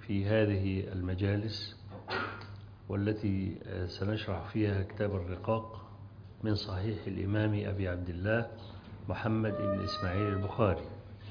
في هذه المجالس والتي سنشرح فيها كتاب الرقاق من صحيح الإمام أبي عبد الله محمد بن إسماعيل البخاري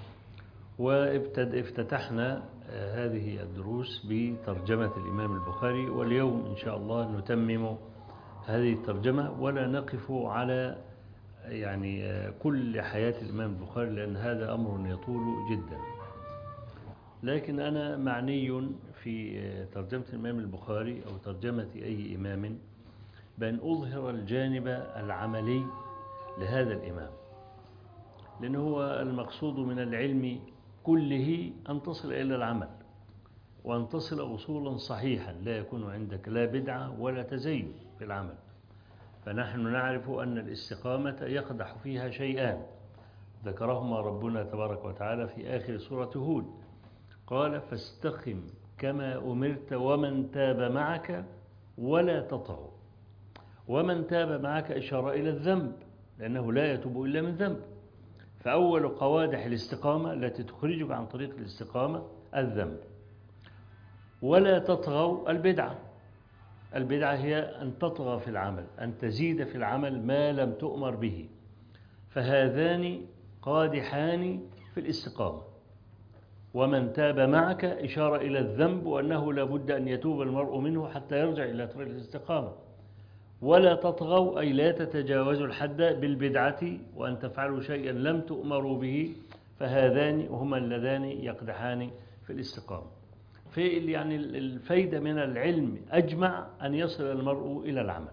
وافتتحنا هذه الدروس بترجمة الإمام البخاري واليوم إن شاء الله نتمم هذه الترجمة ولا نقف على يعني كل حياة الإمام البخاري لأن هذا أمر يطول جدا لكن أنا معني في ترجمة الإمام البخاري أو ترجمة أي إمام بأن أظهر الجانب العملي لهذا الإمام لأن هو المقصود من العلم كله أن تصل إلى العمل وأن تصل وصولا صحيحا لا يكون عندك لا بدعة ولا تزين في العمل فنحن نعرف أن الاستقامة يقدح فيها شيئان ذكرهما ربنا تبارك وتعالى في آخر سورة هود قال فاستقم كما أمرت ومن تاب معك ولا تطغوا ومن تاب معك إشارة إلى الذنب لأنه لا يتوب إلا من ذنب فأول قوادح الاستقامة التي تخرجك عن طريق الاستقامة الذنب ولا تطغوا البدعة البدعة هي أن تطغى في العمل أن تزيد في العمل ما لم تؤمر به فهذان قادحان في الاستقامة ومن تاب معك إشارة إلى الذنب وأنه لابد أن يتوب المرء منه حتى يرجع إلى طريق الاستقامة ولا تطغوا أي لا تتجاوزوا الحد بالبدعة وأن تفعلوا شيئا لم تؤمروا به فهذان هما اللذان يقدحان في الاستقامة في يعني الفايدة من العلم أجمع أن يصل المرء إلى العمل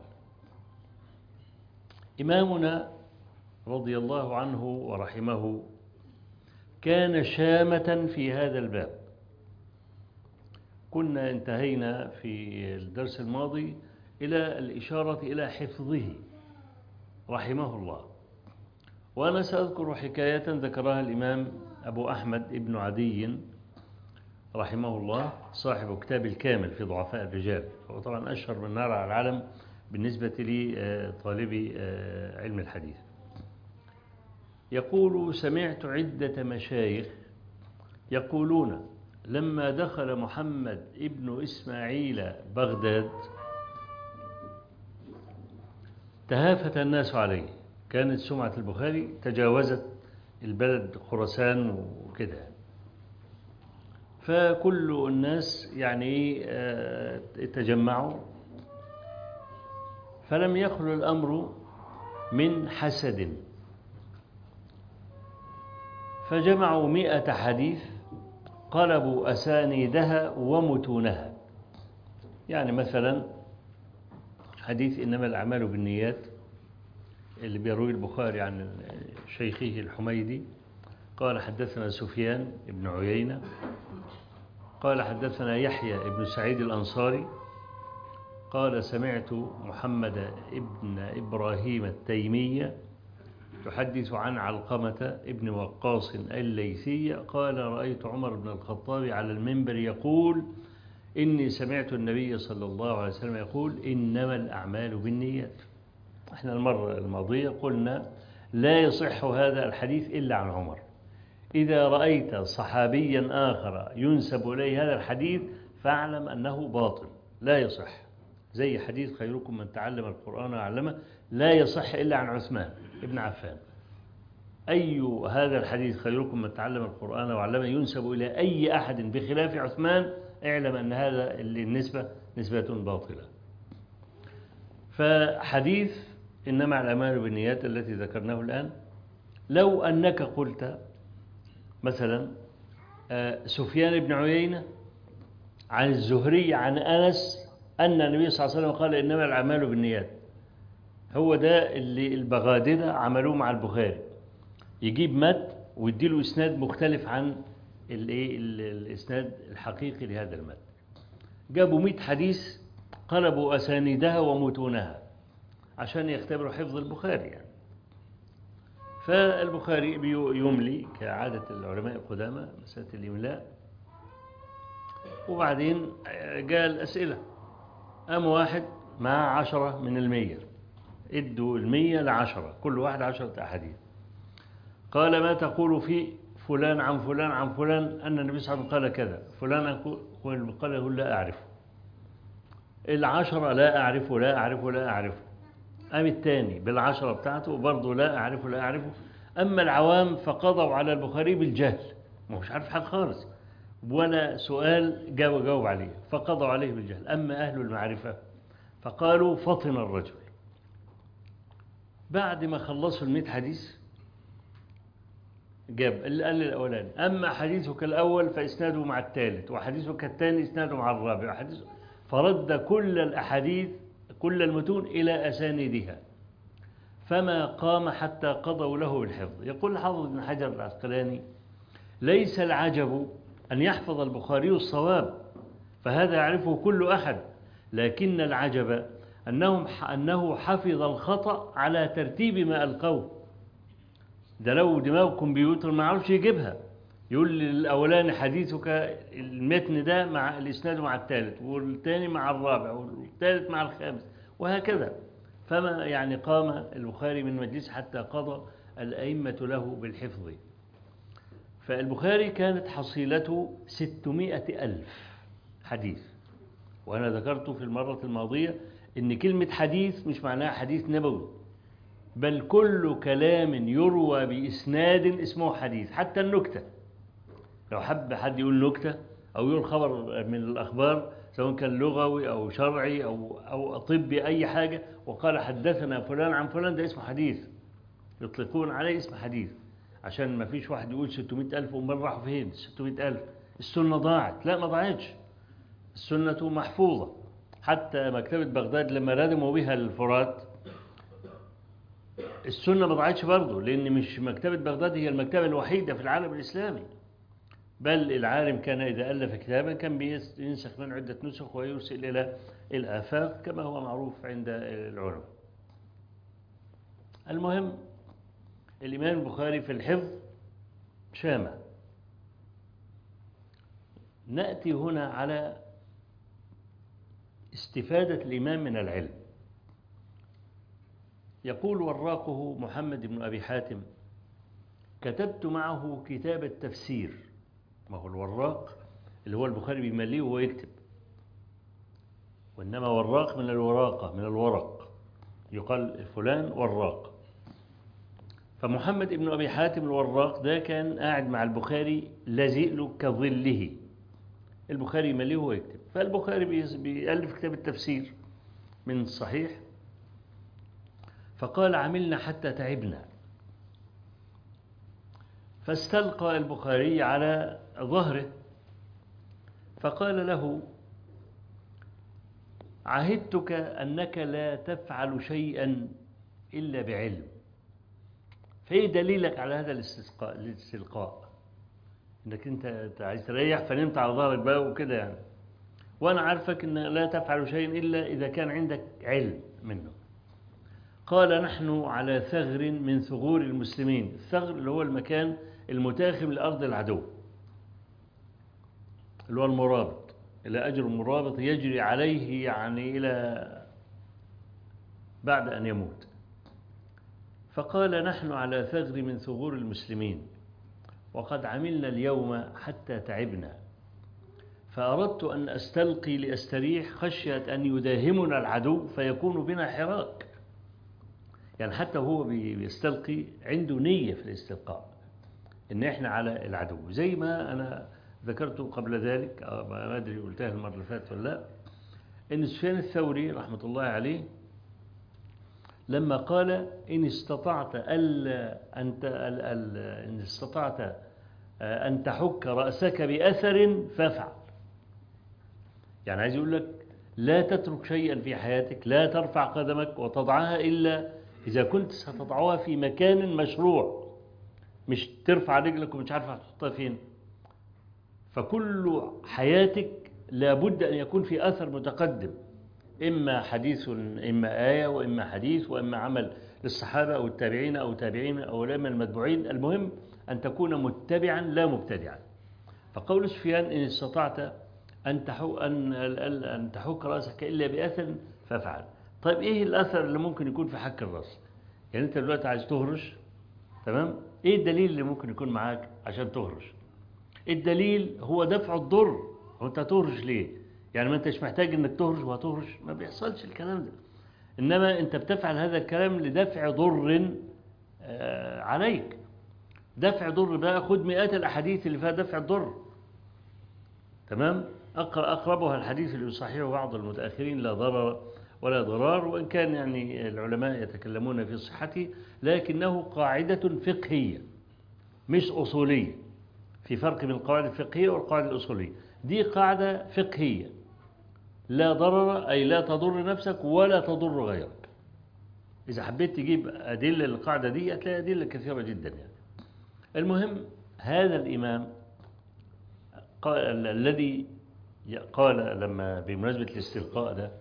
إمامنا رضي الله عنه ورحمه كان شامة في هذا الباب كنا انتهينا في الدرس الماضي إلى الإشارة إلى حفظه رحمه الله وأنا سأذكر حكاية ذكرها الإمام أبو أحمد ابن عدي رحمه الله صاحب كتاب الكامل في ضعفاء الرجال هو طبعا أشهر من نار على العالم بالنسبة لطالبي علم الحديث يقول سمعت عدة مشايخ يقولون لما دخل محمد ابن إسماعيل بغداد تهافت الناس عليه كانت سمعة البخاري تجاوزت البلد خراسان وكده فكل الناس يعني تجمعوا فلم يخلو الأمر من حسد فجمعوا مئة حديث قلبوا أسانيدها ومتونها يعني مثلا حديث إنما الأعمال بالنيات اللي بيروي البخاري عن شيخه الحميدي قال حدثنا سفيان بن عيينة قال حدثنا يحيى بن سعيد الأنصاري قال سمعت محمد ابن إبراهيم التيمية تحدث عن علقمة ابن وقاص الليثي قال رأيت عمر بن الخطاب على المنبر يقول إني سمعت النبي صلى الله عليه وسلم يقول إنما الأعمال بالنيات احنا المرة الماضية قلنا لا يصح هذا الحديث إلا عن عمر إذا رأيت صحابيا آخر ينسب إليه هذا الحديث فاعلم أنه باطل لا يصح زي حديث خيركم من تعلم القرآن وعلمه لا يصح إلا عن عثمان ابن عفان أي هذا الحديث خيركم من تعلم القرآن وعلمه ينسب إلى أي أحد بخلاف عثمان اعلم أن هذا النسبة نسبة باطلة فحديث إنما الأعمال بالنيات التي ذكرناه الآن لو أنك قلت مثلا سفيان بن عيينة عن الزهري عن أنس أن النبي صلى الله عليه وسلم قال إنما الأعمال بالنيات هو ده اللي البغادرة عملوه مع البخاري يجيب مد ويديله إسناد مختلف عن الايه الإسناد الحقيقي لهذا المد جابوا 100 حديث قلبوا أسانيدها ومتونها عشان يختبروا حفظ البخاري يعني فالبخاري يملي كعادة العلماء القدامى مسألة الإملاء وبعدين قال أسئلة قام واحد مع عشرة من المية ادوا المية لعشرة كل واحد عشرة أحاديث قال ما تقول في فلان عن فلان عن فلان أن النبي صلى الله عليه وسلم قال كذا فلان عن- قال يقول لا أعرفه العشرة لا أعرفه لا أعرفه لا أعرفه قام الثاني بالعشرة بتاعته وبرضه لا أعرفه لا أعرفه أما العوام فقضوا على البخاري بالجهل ما هوش عارف حاجة خالص ولا سؤال جاوب جاوب عليه فقضوا عليه بالجهل أما أهل المعرفة فقالوا فطن الرجل بعد ما خلصوا المئة حديث جاب اللي قال الأولاني أما حديثك الأول فإسناده مع الثالث وحديثك الثاني إسناده مع الرابع وحديث فرد كل الأحاديث كل المتون إلى أسانيدها فما قام حتى قضوا له بالحفظ يقول الحافظ بن حجر العسقلاني ليس العجب أن يحفظ البخاري الصواب فهذا يعرفه كل أحد لكن العجب أنهم أنه حفظ الخطأ على ترتيب ما ألقوه ده لو دماغ كمبيوتر ما عرفش يجيبها يقول لي الأولاني حديثك المتن ده مع الإسناد مع الثالث والثاني مع الرابع والثالث مع الخامس وهكذا فما يعني قام البخاري من مجلس حتى قضى الأئمة له بالحفظ فالبخاري كانت حصيلته ستمائة ألف حديث وأنا ذكرت في المرة الماضية إن كلمة حديث مش معناها حديث نبوي بل كل كلام يروى بإسناد اسمه حديث حتى النكتة لو حب حد يقول نكتة أو يقول خبر من الأخبار سواء كان لغوي أو شرعي أو, أو طبي أي حاجة وقال حدثنا فلان عن فلان ده اسمه حديث يطلقون عليه اسم حديث عشان ما فيش واحد يقول 600 ألف ومن راحوا فين 600 ألف السنة ضاعت لا ما ضاعتش السنة محفوظة حتى مكتبة بغداد لما ردموا بها الفرات السنة ما ضاعتش برضه لأن مش مكتبة بغداد هي المكتبة الوحيدة في العالم الإسلامي بل العالم كان إذا ألف كتابا كان بينسخ من عدة نسخ ويرسل إلى الآفاق كما هو معروف عند العلماء المهم الإمام البخاري في الحفظ شامة نأتي هنا على استفادة الإمام من العلم يقول وراقه محمد بن أبي حاتم كتبت معه كتاب التفسير ما هو الوراق اللي هو البخاري بيمليه وهو يكتب وإنما وراق من الوراقة من الورق يقال فلان وراق فمحمد بن أبي حاتم الوراق ده كان قاعد مع البخاري لازق له كظله البخاري يمليه وهو يكتب فالبخاري بيألف كتاب التفسير من الصحيح فقال عملنا حتى تعبنا فاستلقى البخاري على ظهره فقال له عهدتك أنك لا تفعل شيئا إلا بعلم فإيه دليلك على هذا الاستسقاء الاستلقاء انك انت عايز تريح فنمت على ظهرك بقى وكده يعني وانا عارفك ان لا تفعل شيئا الا اذا كان عندك علم منه قال نحن على ثغر من ثغور المسلمين الثغر اللي هو المكان المتاخم لأرض العدو اللي هو المرابط إلى أجر المرابط يجري عليه يعني إلى بعد أن يموت فقال نحن على ثغر من ثغور المسلمين وقد عملنا اليوم حتى تعبنا فأردت أن أستلقي لأستريح خشية أن يداهمنا العدو فيكون بنا حراك يعني حتى هو بيستلقي عنده نية في الاستلقاء إن إحنا على العدو زي ما أنا ذكرت قبل ذلك ما أدري قلتها المرة اللي فاتت ولا لا إن سفيان الثوري رحمة الله عليه لما قال إن استطعت ألا أنت إن استطعت أن تحك رأسك بأثر فافعل يعني عايز يقول لك لا تترك شيئا في حياتك لا ترفع قدمك وتضعها إلا إذا كنت ستضعها في مكان مشروع مش ترفع رجلك ومش عارف تحطها فين فكل حياتك لابد أن يكون في أثر متقدم إما حديث إما آية وإما حديث وإما عمل للصحابة أو التابعين أو تابعين أو لما المتبوعين المهم أن تكون متبعا لا مبتدعا فقول سفيان إن استطعت أن تحك أن أن تحك رأسك إلا بأثر فافعل طيب إيه الأثر اللي ممكن يكون في حك الرأس يعني أنت دلوقتي عايز تهرش تمام ايه الدليل اللي ممكن يكون معاك عشان تهرش الدليل هو دفع الضر هو انت هتهرش ليه يعني ما انتش محتاج انك تهرش وهتهرش ما بيحصلش الكلام ده انما انت بتفعل هذا الكلام لدفع ضر آه، عليك دفع ضر بقى خد مئات الاحاديث اللي فيها دفع الضر تمام أقر- أقربها الحديث اللي يصححه بعض المتأخرين لا ضرر ولا ضرار وإن كان يعني العلماء يتكلمون في صحته لكنه قاعدة فقهية مش أصولية في فرق بين القواعد الفقهية والقواعد الأصولية دي قاعدة فقهية لا ضرر أي لا تضر نفسك ولا تضر غيرك إذا حبيت تجيب أدلة للقاعدة دي هتلاقي أدلة كثيرة جدا يعني المهم هذا الإمام قال الذي قال لما بمناسبة الاستلقاء ده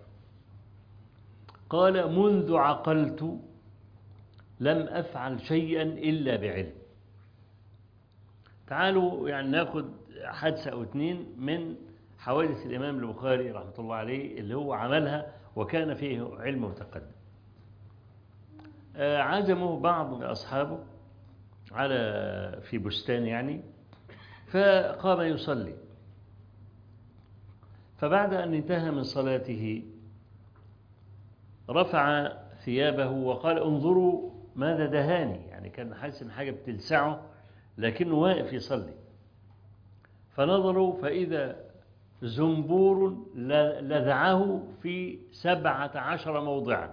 قال منذ عقلت لم أفعل شيئا إلا بعلم تعالوا يعني ناخد حادثة أو اتنين من حوادث الإمام البخاري رحمة الله عليه اللي هو عملها وكان فيه علم متقدم آه، عزموا بعض أصحابه على في بستان يعني فقام يصلي فبعد أن انتهى من صلاته رفع ثيابه وقال انظروا ماذا دهاني يعني كان حاسس ان حاجة بتلسعه لكنه واقف يصلي فنظروا فإذا زنبور ل- لذعه في سبعة عشر موضعا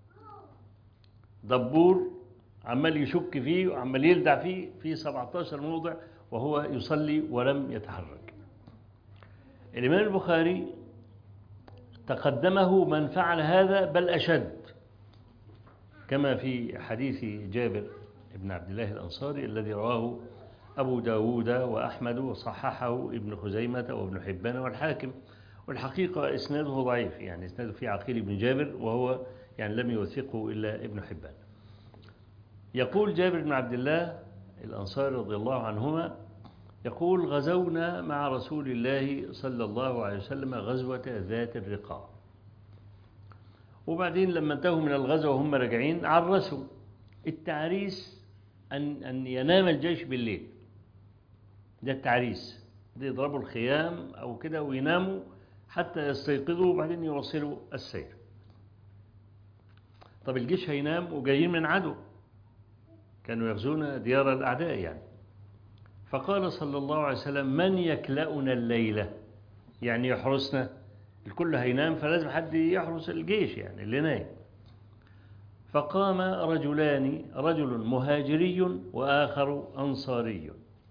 دبور عمال يشك فيه وعمال يلدع فيه في 17 موضع وهو يصلي ولم يتحرك الإمام البخاري تقدمه من فعل هذا بل أشد كما في حديث جابر بن عبد الله الأنصاري الذي رواه أبو داود وأحمد وصححه ابن خزيمة وابن حبان والحاكم والحقيقة إسناده ضعيف يعني إسناده في عقيل بن جابر وهو يعني لم يوثقه إلا ابن حبان يقول جابر بن عبد الله الأنصاري رضي الله عنهما يقول غزونا مع رسول الله صلى الله عليه وسلم غزوة ذات الرقاع وبعدين لما انتهوا من الغزوة وهم راجعين عرسوا التعريس أن, أن ينام الجيش بالليل ده التعريس ده يضربوا الخيام أو كده ويناموا حتى يستيقظوا وبعدين يواصلوا السير طب الجيش هينام وجايين من عدو كانوا يغزون ديار الأعداء يعني فقال صلى الله عليه وسلم من يكلأنا الليلة يعني يحرسنا الكل هينام فلازم حد يحرس الجيش يعني اللي نايم فقام رجلان رجل مهاجري وآخر أنصاري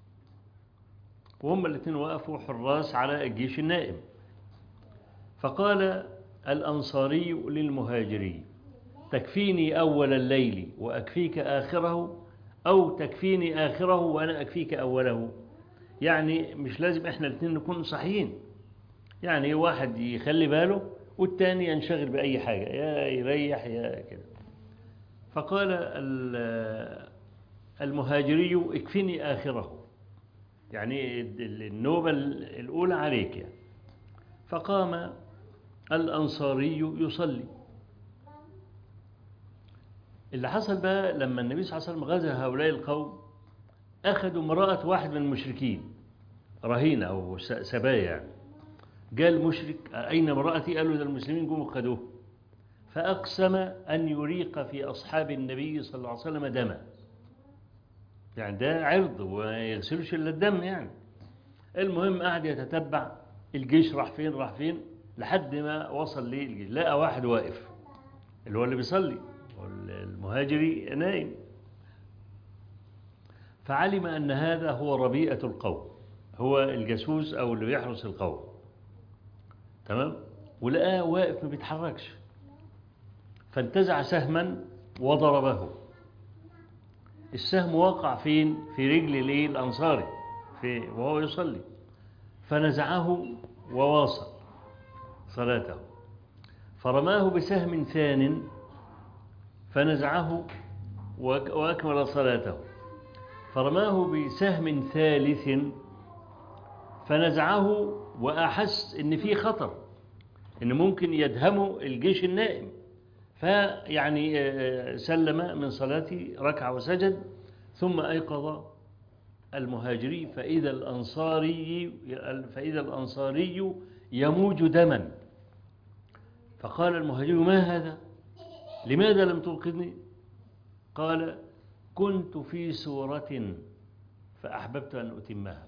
وهم الاثنين وقفوا حراس على الجيش النائم فقال الأنصاري للمهاجري تكفيني أول الليل وأكفيك آخره أو تكفيني آخره وأنا أكفيك أوله يعني مش لازم إحنا الاثنين نكون صحيين يعني واحد يخلي باله والتاني ينشغل بأي حاجة يا يريح يا كده فقال المهاجري اكفني آخره يعني النوبة الأولى عليك يعني فقام الأنصاري يصلي اللي حصل بقى لما النبي صلى الله عليه وسلم غزا هؤلاء القوم أخذوا امرأة واحد من المشركين رهينة أو سبايا يعني قال مشرك أين امرأتي قالوا ده المسلمين قوموا خدوه فأقسم أن يريق في أصحاب النبي صلى الله عليه وسلم دما يعني ده عرض وما يغسلش إلا الدم يعني المهم قعد يتتبع الجيش راح فين راح فين لحد ما وصل ليه الجيش لقى واحد واقف اللي هو اللي بيصلي المهاجري نايم فعلم أن هذا هو ربيئة القوم هو الجاسوس أو اللي بيحرس القوم تمام ولقاه واقف ما بيتحركش فانتزع سهما وضربه السهم وقع فين في رجل الايه الانصاري في وهو يصلي فنزعه وواصل صلاته فرماه بسهم ثان فنزعه واكمل صلاته فرماه بسهم ثالث فنزعه وأحس إن في خطر إن ممكن يدهمه الجيش النائم فيعني سلم من صلاته ركع وسجد ثم أيقظ المهاجري فإذا الأنصاري فإذا الأنصاري يموج دما فقال المهاجري ما هذا لماذا لم توقظني قال كنت في سورة فأحببت أن أتمها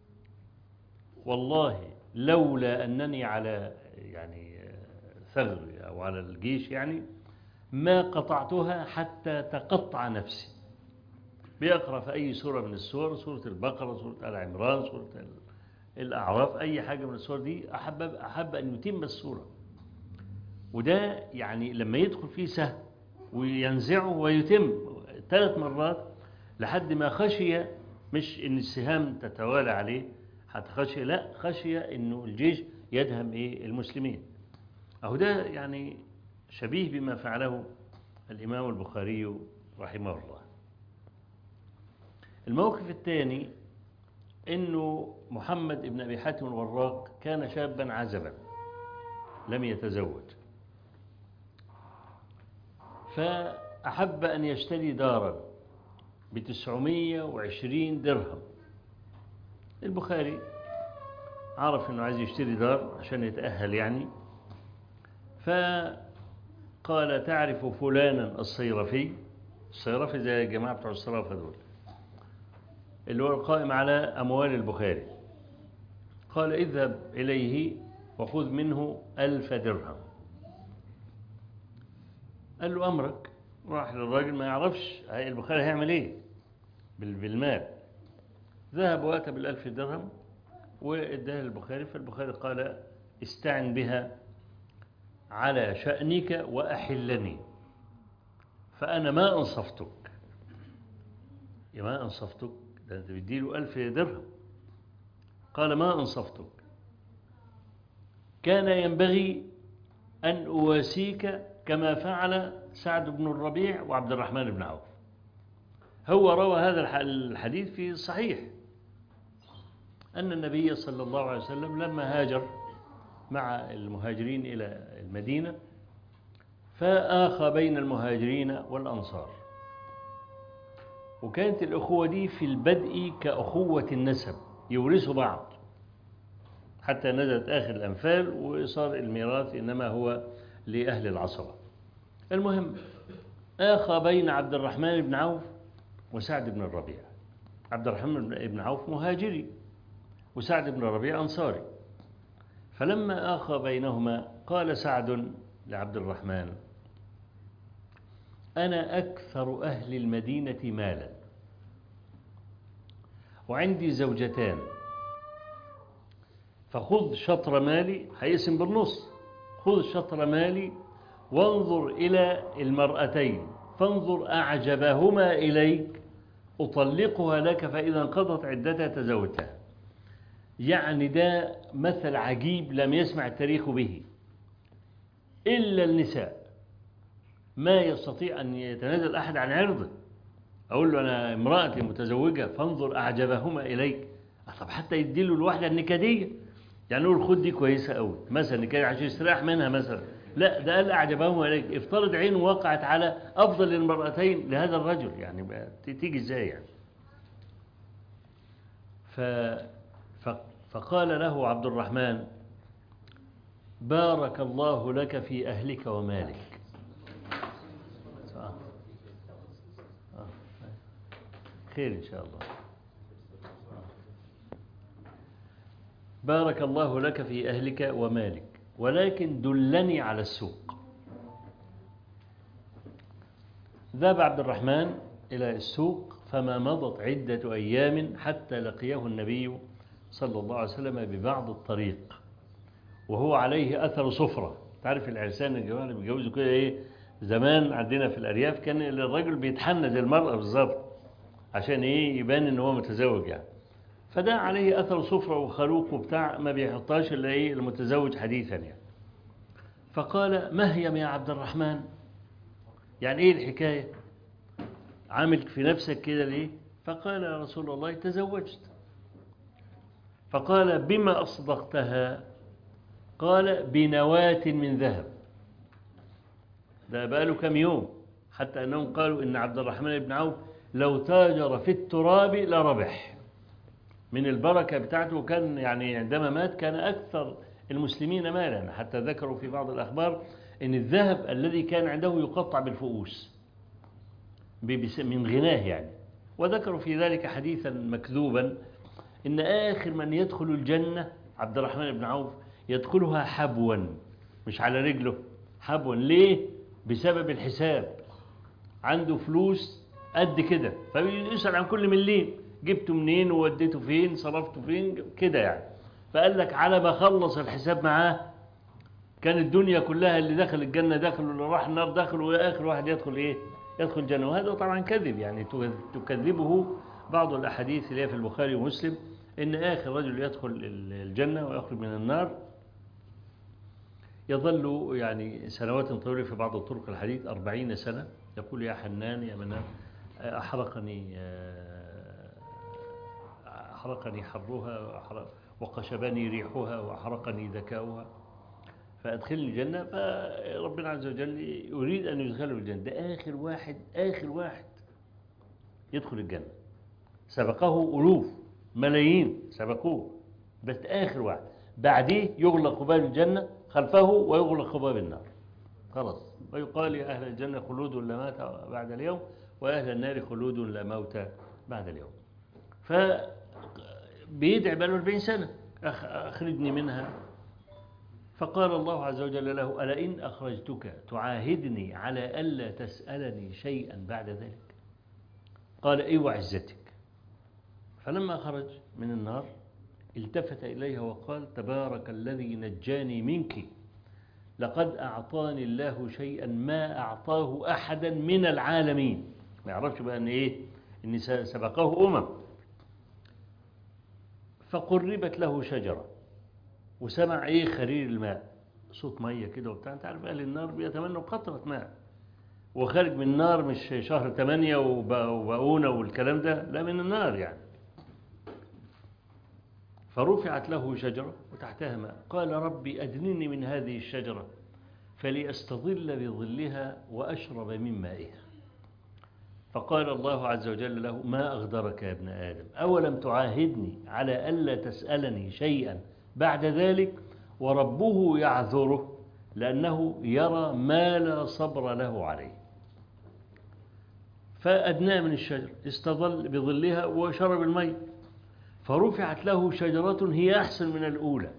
والله لولا أنني على يعني ثغر أو على الجيش يعني ما قطعتها حتى تقطع نفسي بيقرأ في أي سورة من السور سورة البقرة سورة آل عمران سورة الأعراف أي حاجة من السور دي أحب, أحب أن يتم السورة وده يعني لما يدخل فيه سهم وينزعه ويتم ثلاث مرات لحد ما خشي مش ان السهام تتوالى عليه حتى خشي لا خشي انه الجيش يدهم ايه المسلمين اهو ده يعني شبيه بما فعله الامام البخاري رحمه الله الموقف الثاني انه محمد بن ابي حاتم الوراق كان شابا عزبا لم يتزوج فأحب أن يشتري دارا بتسعمية وعشرين درهم البخاري عرف أنه عايز يشتري دار عشان يتأهل يعني فقال تعرف فلانا الصيرفي الصيرفي زي الجماعة بتوع الصرافة دول اللي هو القائم على أموال البخاري قال اذهب إليه وخذ منه ألف درهم قال له أمرك راح للراجل ما يعرفش البخاري هيعمل ايه بالمال ذهب واتى بالألف درهم واداها للبخاري فالبخاري قال استعن بها على شأنك وأحلني فأنا ما أنصفتك يا ما أنصفتك ده أنت بتديله ألف درهم قال ما أنصفتك كان ينبغي أن أواسيك كما فعل سعد بن الربيع وعبد الرحمن بن عوف هو روى هذا الحديث في الصحيح أن النبي صلى الله عليه وسلم لما هاجر مع المهاجرين إلى المدينة فآخى بين المهاجرين والأنصار وكانت الأخوة دي في البدء كأخوة النسب يورثوا بعض حتى نزلت آخر الأنفال وصار الميراث إنما هو لأهل العصبة المهم آخى بين عبد الرحمن بن عوف وسعد بن الربيع عبد الرحمن بن عوف مهاجري وسعد بن الربيع أنصاري فلما آخى بينهما قال سعد لعبد الرحمن أنا أكثر أهل المدينة مالا وعندي زوجتان فخذ شطر مالي هيقسم بالنص خذ شطر مالي وانظر إلى المرأتين فانظر أعجبهما إليك أطلقها لك فإذا انقضت عدتها تزوجتها يعني ده مثل عجيب لم يسمع التاريخ به إلا النساء ما يستطيع أن يتنازل أحد عن عرضه أقول له أنا امرأتي متزوجة فانظر أعجبهما إليك طب حتى يديله الواحدة النكدية يعني نقول خد دي كويسة قوي مثلا نكدية عشان يستريح منها مثلا لا ده قال أعجبهما إليك افترض عينه وقعت على أفضل المرأتين لهذا الرجل يعني تيجي إزاي يعني ف... ف... فقال له عبد الرحمن بارك الله لك في أهلك ومالك خير إن شاء الله بارك الله لك في أهلك ومالك ولكن دلني على السوق ذهب عبد الرحمن إلى السوق فما مضت عدة أيام حتى لقيه النبي صلى الله عليه وسلم ببعض الطريق وهو عليه أثر صفرة تعرف العرسان الجوال اللي بيجوزوا كده إيه زمان عندنا في الأرياف كان الرجل بيتحنى زي المرأة بالظبط عشان إيه يبان إن هو متزوج يعني فده عليه أثر صفرة وخلوق وبتاع ما بيحطهاش إلا إيه المتزوج حديثا يعني فقال مهيم يا عبد الرحمن يعني إيه الحكاية عامل في نفسك كده ليه فقال يا رسول الله تزوجت فقال بما أصدقتها قال بنواة من ذهب ده بقاله كم يوم حتى أنهم قالوا إن عبد الرحمن بن عوف لو تاجر في التراب لربح من البركة بتاعته كان يعني عندما مات كان أكثر المسلمين مالا حتى ذكروا في بعض الأخبار أن الذهب الذي كان عنده يقطع بالفؤوس من غناه يعني وذكروا في ذلك حديثا مكذوبا إن آخر من يدخل الجنة عبد الرحمن بن عوف يدخلها حبوا مش على رجله حبوا ليه بسبب الحساب عنده فلوس قد كده فبيسأل عن كل مليم جبته منين ووديته فين صرفته فين كده يعني فقال لك على ما خلص الحساب معاه كان الدنيا كلها اللي دخل الجنة دخل واللي راح النار دخل وآخر واحد يدخل إيه يدخل الجنة وهذا طبعا كذب يعني تكذبه بعض الأحاديث اللي هي في البخاري ومسلم إن آخر رجل يدخل الجنة ويخرج من النار يظل يعني سنوات طويلة في بعض الطرق الحديث أربعين سنة يقول يا حنان يا منان أحرقني أحرقني حرها وقشبني ريحها وأحرقني ذكاؤها فأدخلني الجنة فربنا عز وجل يريد أن يدخله الجنة ده آخر واحد آخر واحد يدخل الجنة سبقه ألوف ملايين سبقوه بس آخر واحد بعديه يغلق باب الجنة خلفه ويغلق باب النار خلاص ويقال يا أهل الجنة خلود لا مات بعد اليوم وأهل النار خلود لا موت بعد اليوم فبيدعي بقاله 40 سنة أخرجني منها فقال الله عز وجل له ألا إن أخرجتك تعاهدني على ألا تسألني شيئا بعد ذلك قال إي وعزتك فلما خرج من النار التفت إليها وقال تبارك الذي نجاني منك لقد أعطاني الله شيئا ما أعطاه أحدا من العالمين ما يعرفش بقى أن إيه أن سبقه أمم فقربت له شجرة وسمع إيه خرير الماء صوت مية كده وبتاع أنت عارف أهل النار بيتمنوا بقطرة ماء وخارج من النار مش شهر ثمانية وبقونة والكلام ده لا من النار يعني فرفعت له شجرة وتحتها ماء قال ربي أدنني من هذه الشجرة فلأستظل بظلها وأشرب من مائها فقال الله عز وجل له ما أغدرك يا ابن آدم أولم تعاهدني على ألا تسألني شيئا بعد ذلك وربه يعذره لأنه يرى ما لا صبر له عليه فأدناه من الشجر استظل بظلها وشرب المي فرفعت له شجرة هي أحسن من الأولى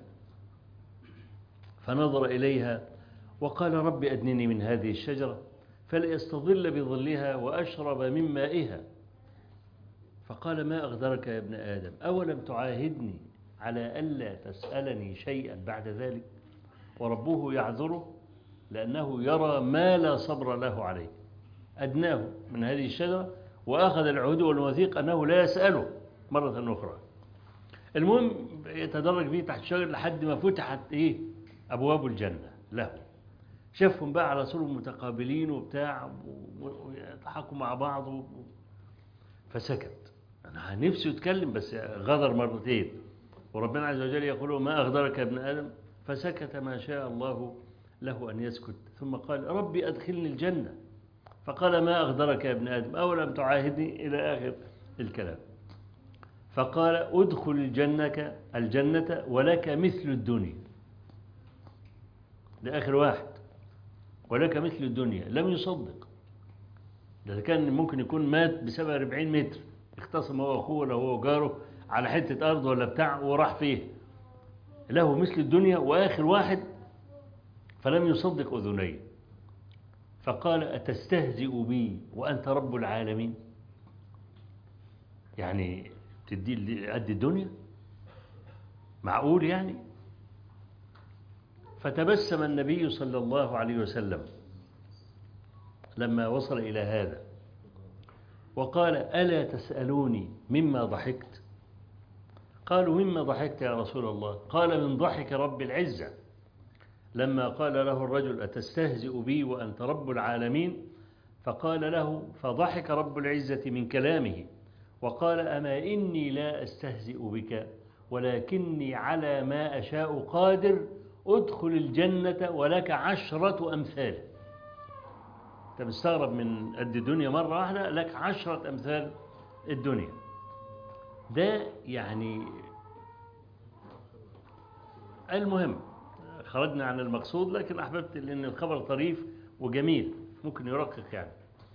فنظر إليها وقال رب أدنني من هذه الشجرة فليستظل بظلها وأشرب من مائها فقال ما أغدرك يا ابن آدم أولم تعاهدني على ألا تسألني شيئا بعد ذلك وربه يعذره لأنه يرى ما لا صبر له عليه أدناه من هذه الشجرة وأخذ العهود والمواثيق أنه لا يسأله مرة أخرى المهم يتدرج فيه تحت الشجر لحد ما فتحت إيه أبواب الجنة له شافهم بقى على صور متقابلين وبتاع ويضحكوا مع بعض و... فسكت أنا نفسه يتكلم بس غدر مرتين وربنا عز وجل يقول ما أغدرك يا ابن آدم فسكت ما شاء الله له أن يسكت ثم قال ربي أدخلني الجنة فقال ما أغدرك يا ابن آدم أولم تعاهدني إلى آخر الكلام فقال ادخل الجنة الجنة ولك مثل الدنيا ده آخر واحد ولك مثل الدنيا لم يصدق ده كان ممكن يكون مات بسبب 40 متر اختصم هو أخوه ولا هو جاره على حتة أرض ولا بتاع وراح فيه له مثل الدنيا وآخر واحد فلم يصدق أذنيه فقال أتستهزئ بي وأنت رب العالمين يعني تدي قد الدنيا معقول يعني فتبسم النبي صلى الله عليه وسلم لما وصل إلى هذا وقال ألا تسألوني مما ضحكت قالوا مما ضحكت يا رسول الله قال من ضحك رب العزة لما قال له الرجل أتستهزئ بي وأنت رب العالمين فقال له فضحك رب العزة من كلامه وقال أما إني لا أستهزئ بك ولكني على ما أشاء قادر ادخل الجنة ولك عشرة أمثال أنت مستغرب من قد الدنيا مرة واحدة لك عشرة أمثال الدنيا ده يعني المهم خرجنا عن المقصود لكن أحببت لأن الخبر طريف وجميل ممكن يرقق يعني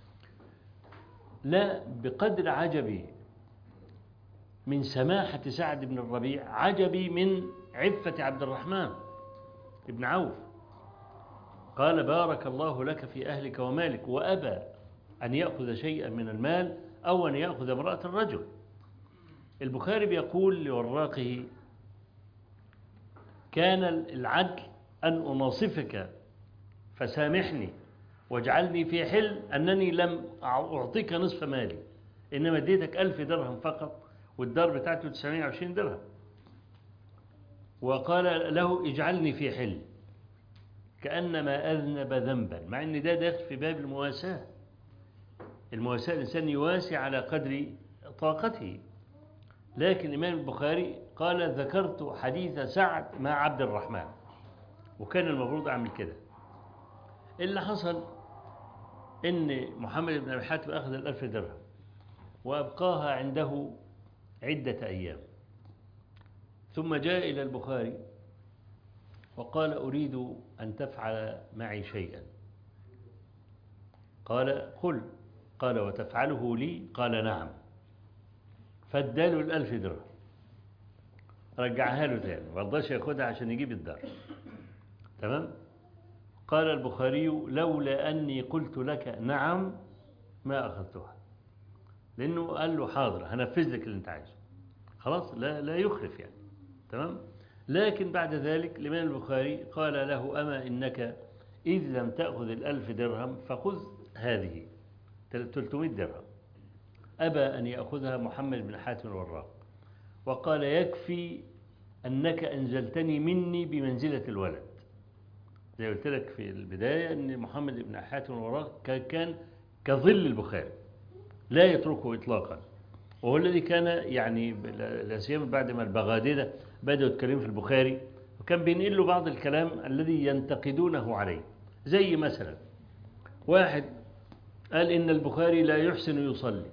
لا بقدر عجبي من سماحة سعد بن الربيع عجبي من عفة عبد الرحمن بن عوف قال بارك الله لك في أهلك ومالك وأبى أن يأخذ شيئا من المال أو أن يأخذ امرأة الرجل البخاري بيقول لوراقه كان العدل أن أناصفك فسامحني واجعلني في حل أنني لم أعطيك نصف مالي إنما اديتك ألف درهم فقط والدار بتاعته 920 درهم وقال له اجعلني في حل كأنما أذنب ذنبا مع أن ده داخل في باب المواساة المواساة الإنسان يواسي على قدر طاقته لكن الإمام البخاري قال ذكرت حديث سعد مع عبد الرحمن وكان المفروض أعمل كده اللي حصل إن محمد بن أبي حاتم أخذ الألف درهم وأبقاها عنده عدة أيام ثم جاء إلى البخاري وقال أريد أن تفعل معي شيئا قال قل قال وتفعله لي قال نعم فاداله الألف درهم رجعها له تاني ما رضاش ياخدها عشان يجيب الدار تمام قال البخاري لولا أني قلت لك نعم ما أخذتها لأنه قال له حاضر هنفذ لك اللي أنت عايزه خلاص لا لا يخلف يعني تمام لكن بعد ذلك الإمام البخاري قال له أما إنك إذ لم تأخذ الألف درهم فخذ هذه 300 درهم أبى أن يأخذها محمد بن حاتم الوراق وقال يكفي أنك أنزلتني مني بمنزلة الولد زي قلت لك في البداية أن محمد بن حاتم الوراق كان كظل البخاري لا يتركه إطلاقا وهو الذي كان يعني لا سيما بعد ما البغادلة بدأوا يتكلموا في البخاري وكان بينقل له بعض الكلام الذي ينتقدونه عليه زي مثلا واحد قال إن البخاري لا يحسن يصلي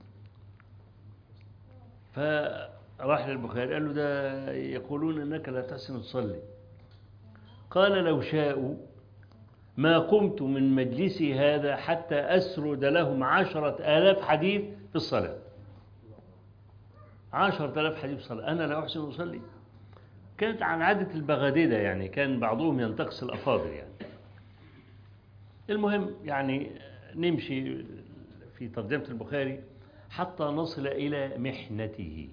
فراح للبخاري قال له ده يقولون أنك لا تحسن تصلي قال لو شاءوا ما قمت من مجلسي هذا حتى أسرد لهم عشرة آلاف حديث في الصلاة عشرة آلاف حديث في الصلاة أنا لا أحسن أصلي كانت عن عادة البغادلة يعني كان بعضهم ينتقص الأفاضل يعني المهم يعني نمشي في ترجمة البخاري حتى نصل إلى محنته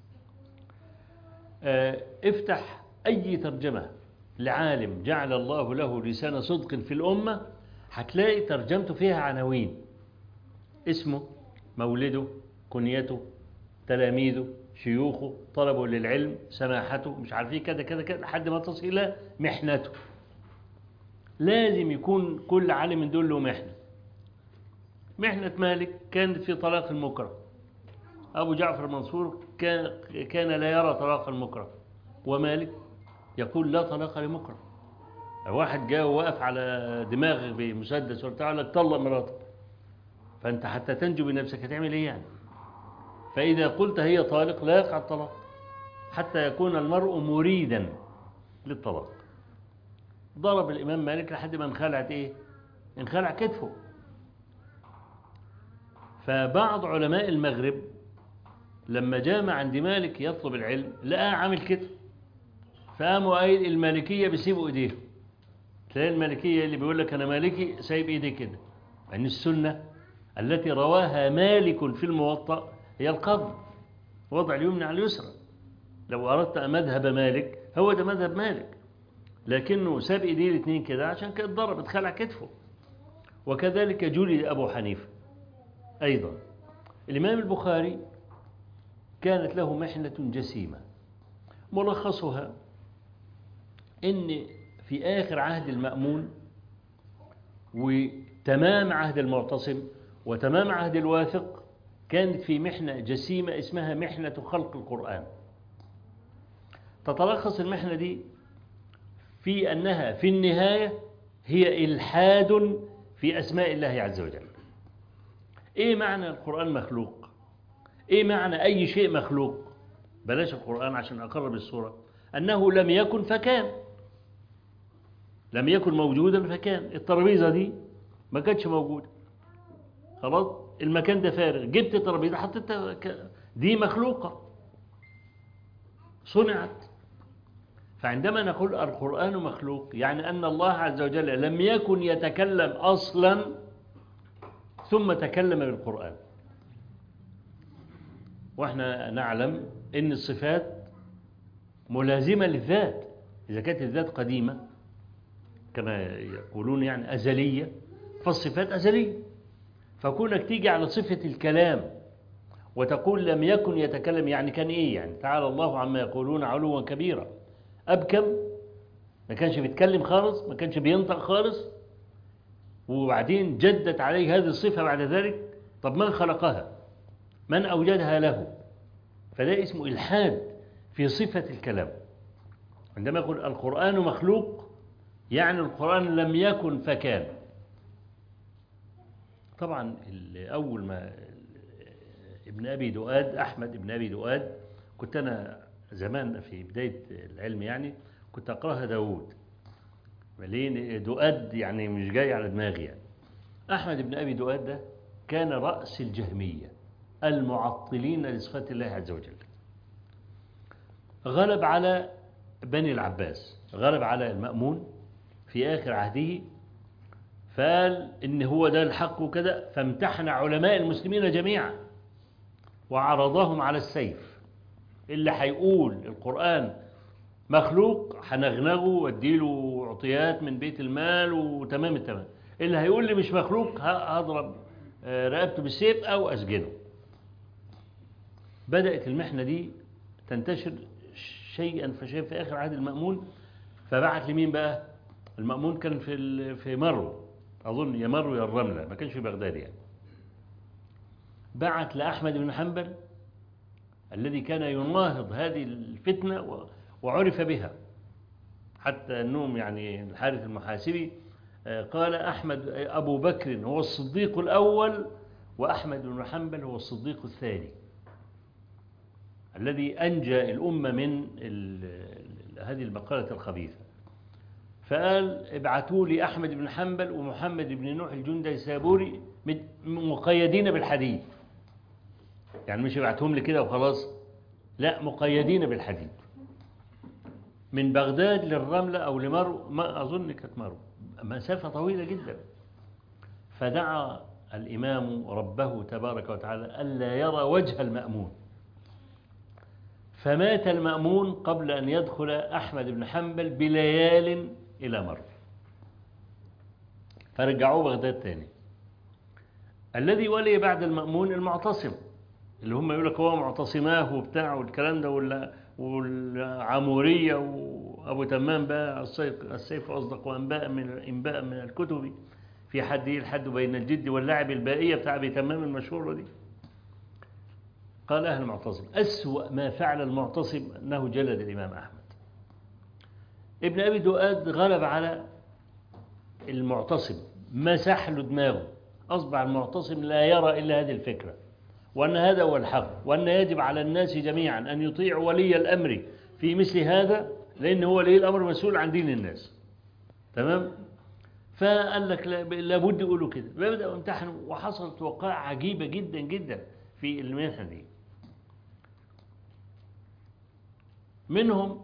افتح أي ترجمة لعالم جعل الله له لسان صدق في الأمة هتلاقي ترجمته فيها عناوين اسمه مولده كنيته تلاميذه شيوخه طلبه للعلم سماحته مش عارفين كده كده كده لحد ما تصل إلى محنته لازم يكون كل عالم من دول له محنة محنة مالك كانت في طلاق المكره أبو جعفر المنصور كان, كان لا يرى طلاق المكره ومالك يقول لا طلاق لمكره واحد جاء ووقف على دماغه بمسدس وبتاع لك طلق مراتك فأنت حتى تنجو بنفسك هتعمل إيه يعني فإذا قلت هي طالق لا يقع الطلاق حتى يكون المرء مريدا للطلاق ضرب الإمام مالك لحد ما انخلعت إيه انخلع كتفه فبعض علماء المغرب لما جامع عند مالك يطلب العلم لقاه عامل كده فقاموا قايل المالكية بيسيبوا ايديهم تلاقي المالكية اللي بيقول لك أنا مالكي سايب ايدي كده يعني السنة التي رواها مالك في الموطأ هي القبض وضع اليمنى على اليسرى لو أردت مذهب مالك هو ده مذهب مالك لكنه ساب ايديه الاثنين كده عشان كده اتضرب اتخلع كتفه وكذلك جلد أبو حنيفة أيضا الإمام البخاري كانت له محنة جسيمة ملخصها إن في آخر عهد المأمون وتمام عهد المعتصم وتمام عهد الواثق كانت في محنة جسيمة اسمها محنة خلق القرآن تتلخص المحنة دي في أنها في النهاية هي إلحاد في أسماء الله عز وجل إيه معنى القرآن مخلوق إيه معنى أي شيء مخلوق بلاش القرآن عشان أقرب الصورة أنه لم يكن فكان لم يكن موجودا فكان الترابيزة دي ما كانتش موجودة خلاص المكان ده فارغ جبت ترابيزة حطيتها ك- دي مخلوقة صنعت فعندما نقول القرآن مخلوق يعني أن الله عز وجل لم يكن يتكلم أصلا ثم تكلم بالقرآن واحنا نعلم ان الصفات ملازمة للذات إذا كانت الذات قديمة كما يقولون يعني أزلية فالصفات أزلية فكونك تيجي على صفة الكلام وتقول لم يكن يتكلم يعني كان إيه يعني تعالى الله عما يقولون علوا كبيرا أبكم ما كانش بيتكلم خالص ما كانش بينطق خالص وبعدين جدت عليه هذه الصفة بعد ذلك طب من خلقها من أوجدها له فده اسمه إلحاد في صفة الكلام عندما يقول القرآن مخلوق يعني القرآن لم يكن فكان طبعا أول ما ابن أبي دؤاد أحمد ابن أبي دؤاد كنت أنا زمان في بداية العلم يعني كنت أقرأها داود ليه دؤاد يعني مش جاي على دماغي يعني أحمد بن أبي دؤاد ده كان رأس الجهمية المعطلين لصفات الله عز وجل غلب على بني العباس غلب على المأمون في آخر عهده فقال إن هو ده الحق وكذا فامتحن علماء المسلمين جميعا وعرضهم على السيف اللي هيقول القرآن مخلوق هنغنغه واديله عطيات من بيت المال وتمام التمام اللي هيقول لي مش مخلوق هضرب رقبته بالسيف أو أسجنه بدأت المحنة دي تنتشر شيئا فشيئا في آخر عهد المأمون فبعت لمين بقى المأمون كان في في مرو أظن يا مرو يا الرملة ما كانش في بغداد يعني بعت لأحمد بن حنبل الذي كان يناهض هذه الفتنة وعرف بها حتى أنهم يعني الحارث المحاسبي قال أحمد أبو بكر هو الصديق الأول وأحمد بن حنبل هو الصديق الثاني الذي أنجى الأمة من هذه المقالة الخبيثة فقال ابعثوا لي أحمد بن حنبل ومحمد بن نوح الجندي السابوري مقيدين بالحديد يعني مش ابعتهم لي كده وخلاص لا مقيدين بالحديد من بغداد للرملة أو لمرو ما أظن كانت مرو مسافة طويلة جدا فدعا الإمام ربه تبارك وتعالى ألا يرى وجه المأمون فمات المأمون قبل أن يدخل أحمد بن حنبل بليال إلى مرو فرجعوه بغداد تاني الذي ولي بعد المأمون المعتصم اللي هم يقول لك هو معتصماه وبتاع والكلام ده ولا والعمورية وأبو تمام بقى السيف أصدق وأنباء من إنباء من الكتب في حد الحد بين الجد واللعب البائية بتاع أبي تمام المشهورة دي قال أهل المعتصم أسوأ ما فعل المعتصم أنه جلد الإمام أحمد ابن أبي دؤاد غلب على المعتصم مسح له دماغه أصبح المعتصم لا يرى إلا هذه الفكرة وأن هذا هو الحق وأن يجب على الناس جميعا أن يطيعوا ولي الأمر في مثل هذا لأن هو ولي الأمر مسؤول عن دين الناس تمام فقال لك لابد يقولوا كده بدأوا امتحنوا وحصلت وقائع عجيبة جدا جدا في المنحة دي منهم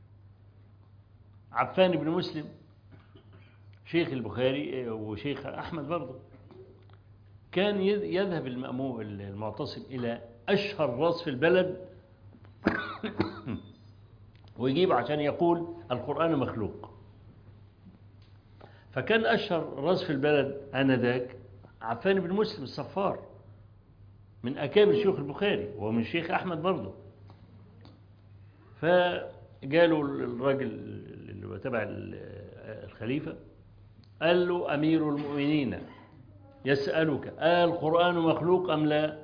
عفان بن مسلم شيخ البخاري وشيخ أحمد برضه كان يذهب المأموم المعتصم إلى أشهر راس في البلد ويجيب عشان يقول القرآن مخلوق فكان أشهر راس في البلد آنذاك عفان بن مسلم الصفار من أكابر شيوخ البخاري ومن شيخ أحمد برضه فقالوا الراجل اللي تبع الخليفة قال له أمير المؤمنين يسألك آه القرآن مخلوق أم لا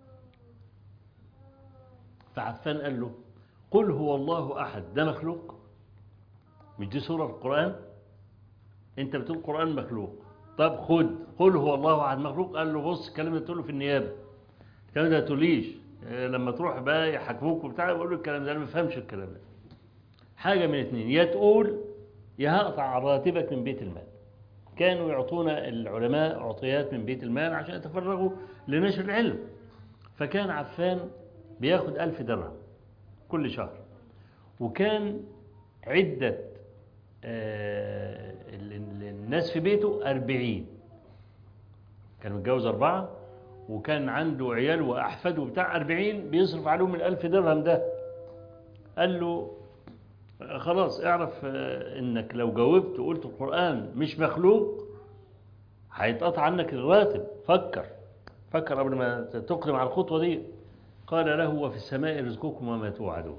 فعفان قال له قل هو الله أحد ده مخلوق مش دي سورة القرآن انت بتقول القرآن مخلوق طب خد قل هو الله أحد مخلوق قال له بص الكلام ده تقوله في النيابة الكلام ده تقوليش آه، لما تروح بقى يحاكموك وبتاع يقول له الكلام ده أنا ما بفهمش الكلام ده حاجة من اتنين يا تقول يا هقطع راتبك من بيت المال كانوا يعطونا العلماء عطيات من بيت المال عشان يتفرغوا لنشر العلم فكان عفان بياخد ألف درهم كل شهر وكان عدة آه، ال- ال- الناس في بيته أربعين كان متجوز أربعة وكان عنده عيال وأحفاد وبتاع أربعين بيصرف عليهم الألف درهم ده قال له آه، خلاص اعرف آه، انك لو جاوبت وقلت القرآن مش مخلوق هيتقطع عنك الراتب فكر فكر قبل ما تقدم على الخطوة دي قال له وفي السماء رزقكم وما توعدون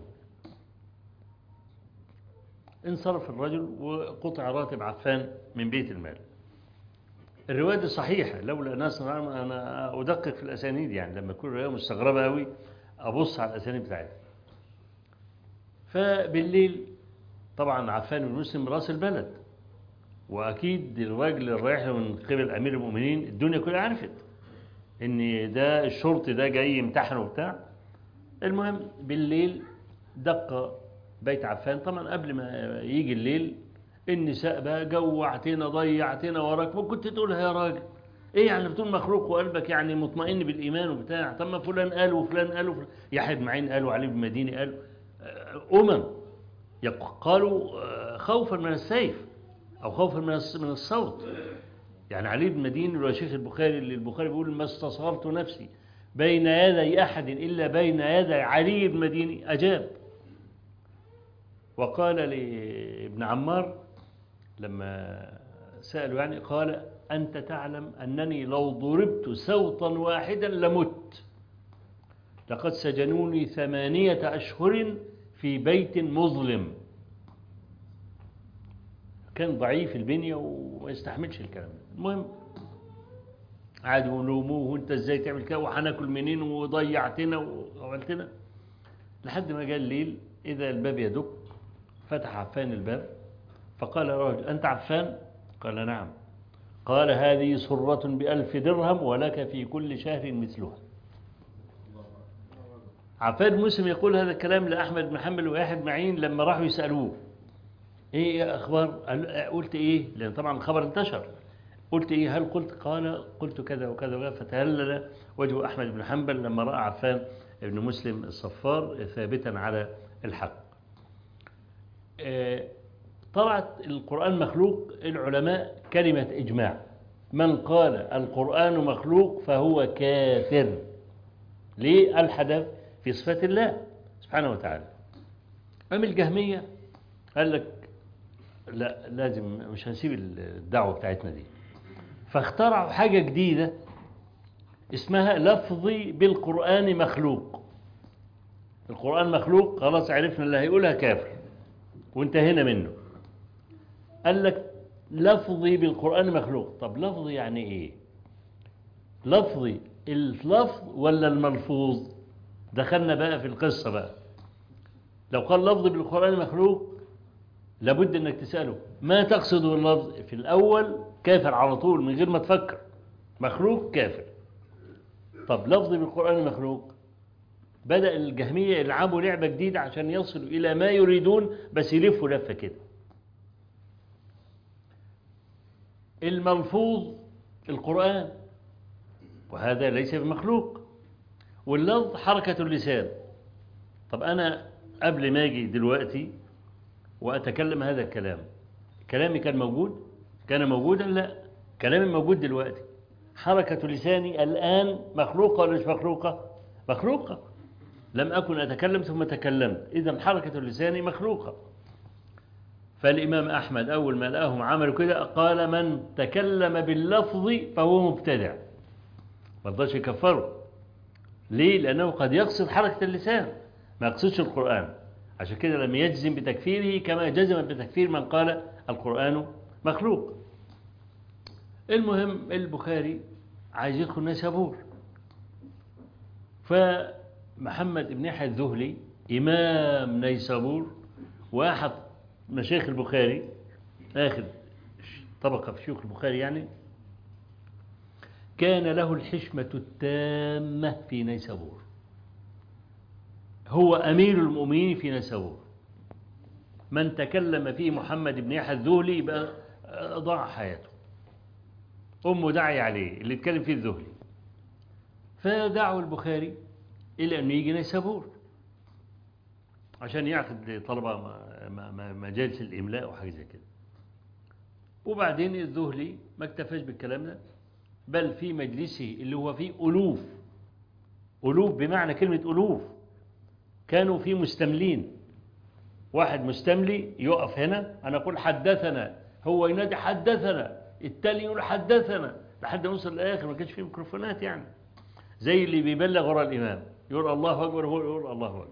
انصرف الرجل وقطع راتب عفان من بيت المال الرواية دي صحيحة لولا ناس أنا أدقق في الأسانيد يعني لما يكون الرواية مستغربة أوي أبص على الأسانيد بتاعتها فبالليل طبعا عفان بن مسلم راس البلد وأكيد الراجل اللي رايح له من قبل أمير المؤمنين الدنيا كلها عرفت إن ده الشرطي ده جاي يمتحن وبتاع المهم بالليل دق بيت عفان طبعا قبل ما يجي الليل النساء بقى جوعتنا ضيعتنا وراك ما كنت تقولها يا راجل ايه يعني بتقول مخلوق وقلبك يعني مطمئن بالايمان وبتاع طب ما فلان قال وفلان قال وفلان يحيى بن معين قال وعلي بن مديني قال آه، امم يق- قالوا آه، خوفا من السيف او خوفا من الص- من الصوت يعني علي بن مديني اللي هو شيخ البخاري اللي البخاري بيقول ما استصغرت نفسي بين يدي احد الا بين يدي علي بن مديني اجاب وقال لابن عمار لما سألوا يعني قال أنت تعلم أنني لو ضربت سوطا واحدا لمت لقد سجنوني ثمانية أشهر في بيت مظلم كان ضعيف البنية وما يستحملش الكلام ده المهم قعدوا يلوموه وانت ازاي تعمل كده وهناكل منين وضيعتنا وعملتنا لحد ما جاء الليل إذا الباب يدق فتح عفان الباب فقال الرجل أنت عفان قال نعم قال هذه سرة بألف درهم ولك في كل شهر مثلها عفان مسلم يقول هذا الكلام لأحمد بن حنبل ويحيى بن معين لما راحوا يسألوه ايه يا اخبار قال- قلت ايه لان طبعا الخبر انتشر قلت ايه هل قلت قال قلت كذا وكذا وكذا فتهلل وجه احمد بن حنبل لما راى عفان بن مسلم الصفار ثابتا على الحق آه، طلعت القرآن مخلوق العلماء كلمة إجماع من قال القرآن مخلوق فهو كافر ليه ألحد في صفات الله سبحانه وتعالى أم الجهمية قال لك لا لازم مش هنسيب الدعوة بتاعتنا دي فاخترعوا حاجة جديدة اسمها لفظي بالقرآن مخلوق القرآن مخلوق خلاص عرفنا اللي هيقولها كافر وانتهينا منه قال لك لفظي بالقرآن مخلوق طب لفظي يعني ايه لفظي اللفظ ولا الملفوظ دخلنا بقى في القصة بقى لو قال لفظي بالقرآن مخلوق لابد انك تسأله ما تقصد باللفظ في الأول كافر على طول من غير ما تفكر مخلوق كافر طب لفظي بالقرآن مخلوق بدأ الجهمية يلعبوا لعبة جديدة عشان يصلوا إلى ما يريدون بس يلفوا لفة كده الملفوظ القرآن وهذا ليس بمخلوق واللفظ حركة اللسان طب أنا قبل ما أجي دلوقتي وأتكلم هذا الكلام كلامي كان موجود كان موجودا لا كلامي موجود دلوقتي حركة لساني الآن مخلوقة ولا مش مخلوقة مخلوقة لم أكن أتكلم ثم تكلمت إذا حركة اللسان مخلوقة فالإمام أحمد أول ما لقاهم عملوا كده قال من تكلم باللفظ فهو مبتدع ما رضاش يكفره ليه؟ لأنه قد يقصد حركة اللسان ما يقصدش القرآن عشان كده لم يجزم بتكفيره كما جزم بتكفير من قال القرآن مخلوق المهم البخاري عايز يدخل نيسابور فمحمد بن يحيى الذهلي إمام نيسابور واحد مشايخ البخاري آخر طبقة في شيوخ البخاري يعني كان له الحشمة التامة في نيسابور هو أمير المؤمنين في نيسابور من تكلم فيه محمد بن يحيى الذهلي يبقى ضاع حياته أمه داعي عليه اللي اتكلم فيه الذهلي فدعوا البخاري إلى أنه يجي نيسابور عشان يعقد طلبة مجالس الإملاء وحاجة زي كده وبعدين الذهلي ما اكتفاش بالكلام ده بل في مجلسه اللي هو فيه ألوف ألوف بمعنى كلمة ألوف كانوا فيه مستملين واحد مستملي يقف هنا أنا أقول حدثنا هو ينادي حدثنا التاني يقول حدثنا لحد ما نوصل للآخر ما كانش فيه ميكروفونات يعني زي اللي بيبلغ وراء الإمام يقول الله أكبر هو يقول الله أكبر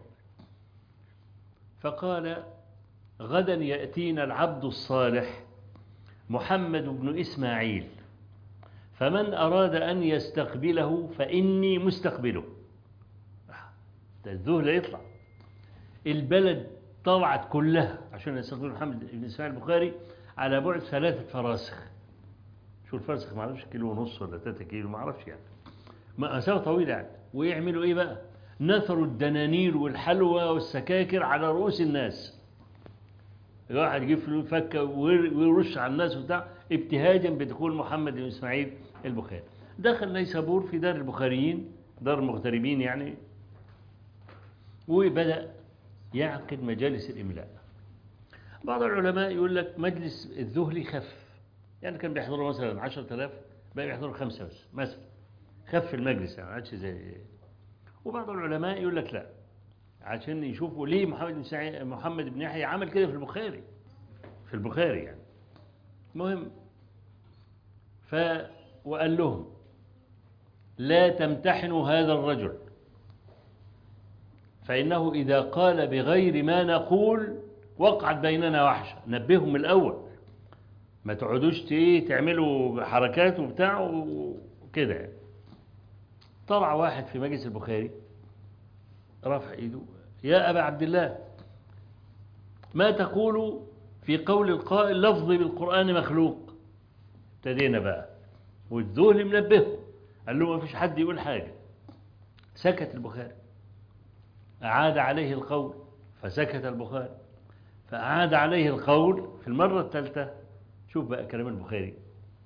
فقال غدا يأتينا العبد الصالح محمد بن إسماعيل فمن أراد أن يستقبله فإني مستقبله ده الذهل يطلع البلد طلعت كلها عشان يستقبل محمد بن إسماعيل البخاري على بعد ثلاثة فراسخ شو الفرسخ ما اعرفش كيلو ونص ولا 3 كيلو ما اعرفش يعني مسافة طويلة يعني ويعملوا ايه بقى نثروا الدنانير والحلوى والسكاكر على رؤوس الناس الواحد يجيب فلوس فكه ويرش على الناس وبتاع ابتهاجا بدخول محمد بن اسماعيل البخاري دخل نيسابور في دار البخاريين دار المغتربين يعني وبدأ يعقد مجالس الإملاء بعض العلماء يقول لك مجلس الذهلي خف يعني كان بيحضروا مثلا 10000 بقى بيحضروا خمسة بس مثلا خف المجلس يعني عادش زي وبعض العلماء يقول لك لا عشان يشوفوا ليه محمد بن سعيد محمد بن يحيى عمل كده في البخاري في البخاري يعني المهم ف وقال لهم لا تمتحنوا هذا الرجل فإنه إذا قال بغير ما نقول وقعت بيننا وحشة نبههم الأول ما تقعدوش تعملوا حركات وبتاع وكده يعني. طلع واحد في مجلس البخاري رفع ايده يا أبا عبد الله ما تقول في قول القائل لفظي بالقرآن مخلوق ابتدينا بقى والذهل منبهه قال له ما فيش حد يقول حاجة سكت البخاري أعاد عليه القول فسكت البخاري فأعاد عليه القول في المرة الثالثة شوف بقى كلام البخاري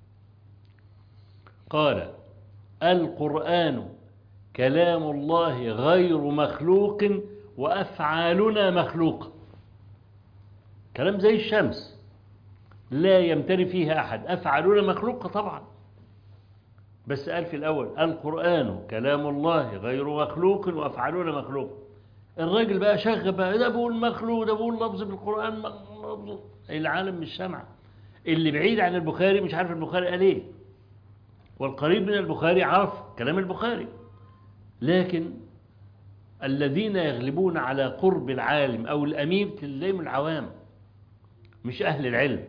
قال القرآن كلام الله غير مخلوق وأفعالنا مخلوقة كلام زي الشمس لا يمتري فيها أحد أفعالنا مخلوقة طبعا بس قال في الأول القرآن كلام الله غير مخلوق وأفعالنا مخلوق الراجل بقى شغل بقى ده بقول مخلوق ده بقول لفظ بالقرآن لفظ العالم مش سامع اللي بعيد عن البخاري مش عارف البخاري قال ايه والقريب من البخاري عرف كلام البخاري لكن الذين يغلبون على قرب العالم أو الأمير تلاقيهم العوام مش أهل العلم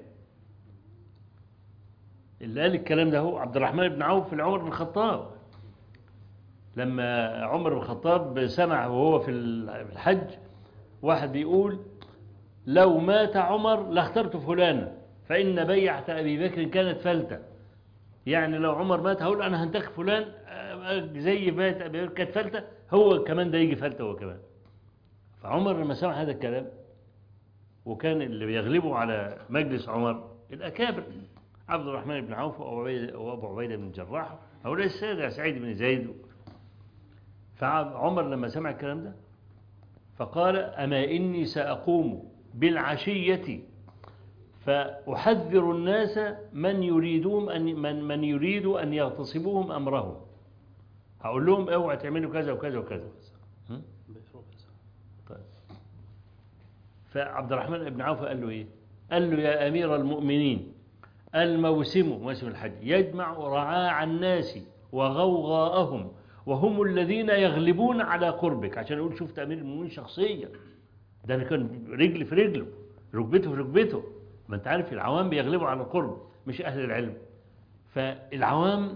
اللي قال الكلام ده هو عبد الرحمن بن عوف في عمر بن الخطاب لما عمر بن الخطاب سمع وهو في الحج واحد بيقول لو مات عمر لاخترت فلانا فإن بيعة أبي بكر كانت فلتة يعني لو عمر مات هقول أنا هنتخب فلان زي بيت أبي بكر كانت فلتة هو كمان ده يجي فلتة هو كمان فعمر لما سمع هذا الكلام وكان اللي بيغلبه على مجلس عمر الأكابر عبد الرحمن بن عوف وأبو عبيدة بن الجراح هؤلاء السادة سعيد بن زيد فعمر لما سمع الكلام ده فقال أما إني سأقوم بالعشية فأحذر الناس من يريدون أن من, من يريد أن يغتصبوهم أمرهم هقول لهم اوعى تعملوا كذا وكذا وكذا طيب فعبد الرحمن بن عوف قال له ايه قال له يا أمير المؤمنين الموسم موسم الحج يجمع رعاع الناس وغوغاءهم وهم الذين يغلبون على قربك عشان يقول شفت أمير المؤمنين شخصيا ده أنا كان رجل في رجله ركبته في ركبته ما انت عارف العوام بيغلبوا على القرب مش أهل العلم فالعوام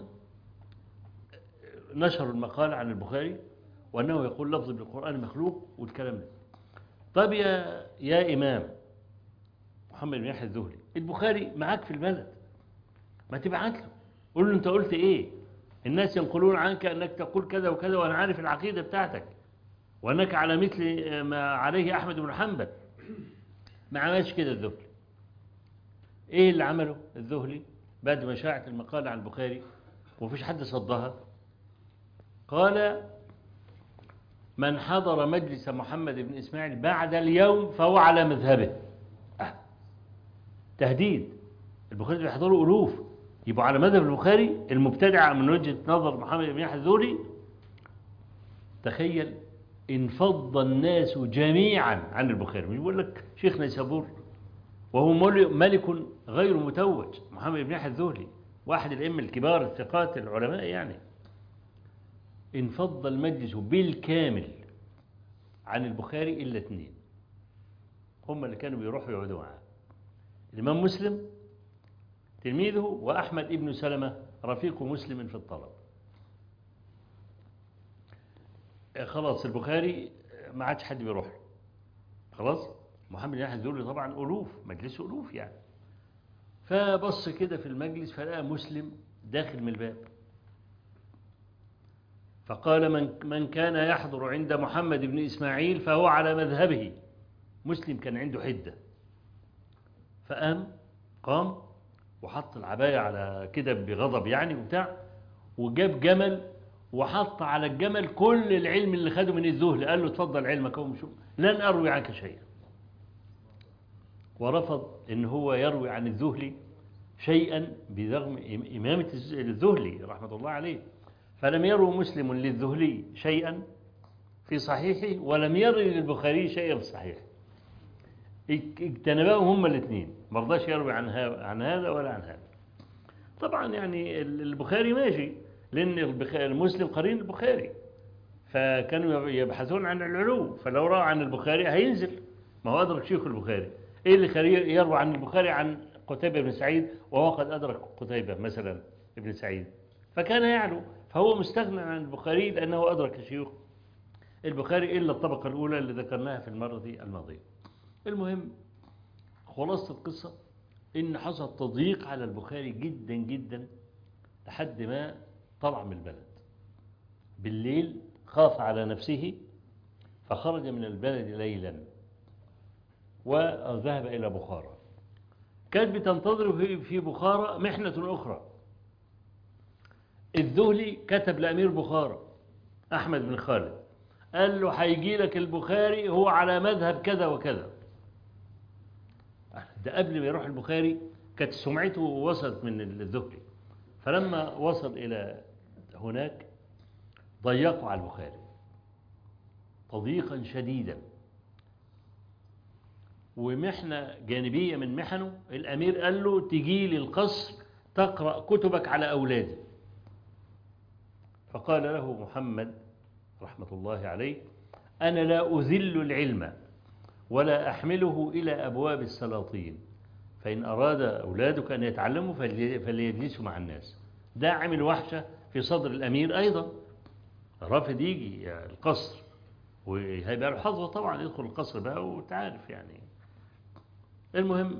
نشروا المقال عن البخاري وأنه يقول لفظ بالقرآن مخلوق والكلام ده طب يا يا إمام محمد بن يحيى الذهلي البخاري معاك في البلد ما تبعت له قول له انت قلت ايه الناس ينقلون عنك أنك تقول كذا وكذا وأنا عارف العقيدة بتاعتك وأنك على مثل ما عليه أحمد بن حنبل ما عملش كده الذهلي إيه اللي عمله الذهلي بعد ما شاعت المقالة عن البخاري ومفيش حد صدها قال من حضر مجلس محمد بن إسماعيل بعد اليوم فهو على مذهبه أه. تهديد البخاري بيحضروا ألوف يبقوا على مذهب البخاري المبتدع من وجهة نظر محمد بن يحيى الذوري تخيل انفض الناس جميعا عن البخاري مش بيقول لك شيخ نيسابور وهو ملك غير متوج محمد بن يحيى الذهلي واحد الأئمة الكبار الثقات العلماء يعني انفض المجلس بالكامل عن البخاري إلا اثنين هم اللي كانوا بيروحوا يقعدوا معاه الإمام مسلم تلميذه وأحمد ابن سلمة رفيق مسلم في الطلب خلاص البخاري ما عادش حد بيروح له خلاص محمد يحيى الذري طبعا ألوف مجلسه ألوف يعني فبص كده في المجلس فلقى مسلم داخل من الباب فقال من, من كان يحضر عند محمد بن إسماعيل فهو على مذهبه مسلم كان عنده حدة فقام قام وحط العباية على كده بغضب يعني وبتاع وجاب جمل وحط على الجمل كل العلم اللي خده من الذهل قال له اتفضل علمك هو شو لن أروي عنك شيئا ورفض ان هو يروي عن الذهلي شيئا برغم إمامة الذهلي رحمة الله عليه فلم يروي مسلم للذهلي شيئا في صحيحه ولم يروي للبخاري شيئا في صحيحه اجتنباهم هما الاثنين ما رضاش يروي عن عن هذا ولا عن هذا طبعا يعني البخاري ماشي لأن المسلم قرين البخاري فكانوا يبحثون عن العلو فلو روى عن البخاري هينزل ما هو أدرك شيخ البخاري إيه اللي يروى عن البخاري عن قتيبة بن سعيد وهو قد أدرك قتيبة مثلا ابن سعيد فكان يعلو فهو مستغنى عن البخاري لأنه أدرك شيوخ البخاري إلا الطبقة الأولى اللي ذكرناها في المرة الماضية المهم خلاصة القصة إن حصل تضييق على البخاري جدا جدا لحد ما طلع من البلد بالليل خاف على نفسه فخرج من البلد ليلا وذهب إلى بخارى كانت بتنتظر في بخارى محنة أخرى الذهلي كتب لأمير بخارى أحمد بن خالد قال له هيجي لك البخاري هو على مذهب كذا وكذا ده قبل ما يروح البخاري كانت سمعته وصلت من الذهلي فلما وصل إلى هناك ضيقوا على البخاري تضييقا شديدا ومحنة جانبية من محنه الأمير قال له تجي لي القصر تقرأ كتبك على أولادي فقال له محمد رحمة الله عليه أنا لا أذل العلم ولا أحمله إلى أبواب السلاطين فإن أراد أولادك أن يتعلموا فليجلسوا مع الناس ده عمل وحشة في صدر الأمير أيضا رافض يجي يعني القصر وهيبقى له حظوة طبعا يدخل القصر بقى وتعرف يعني المهم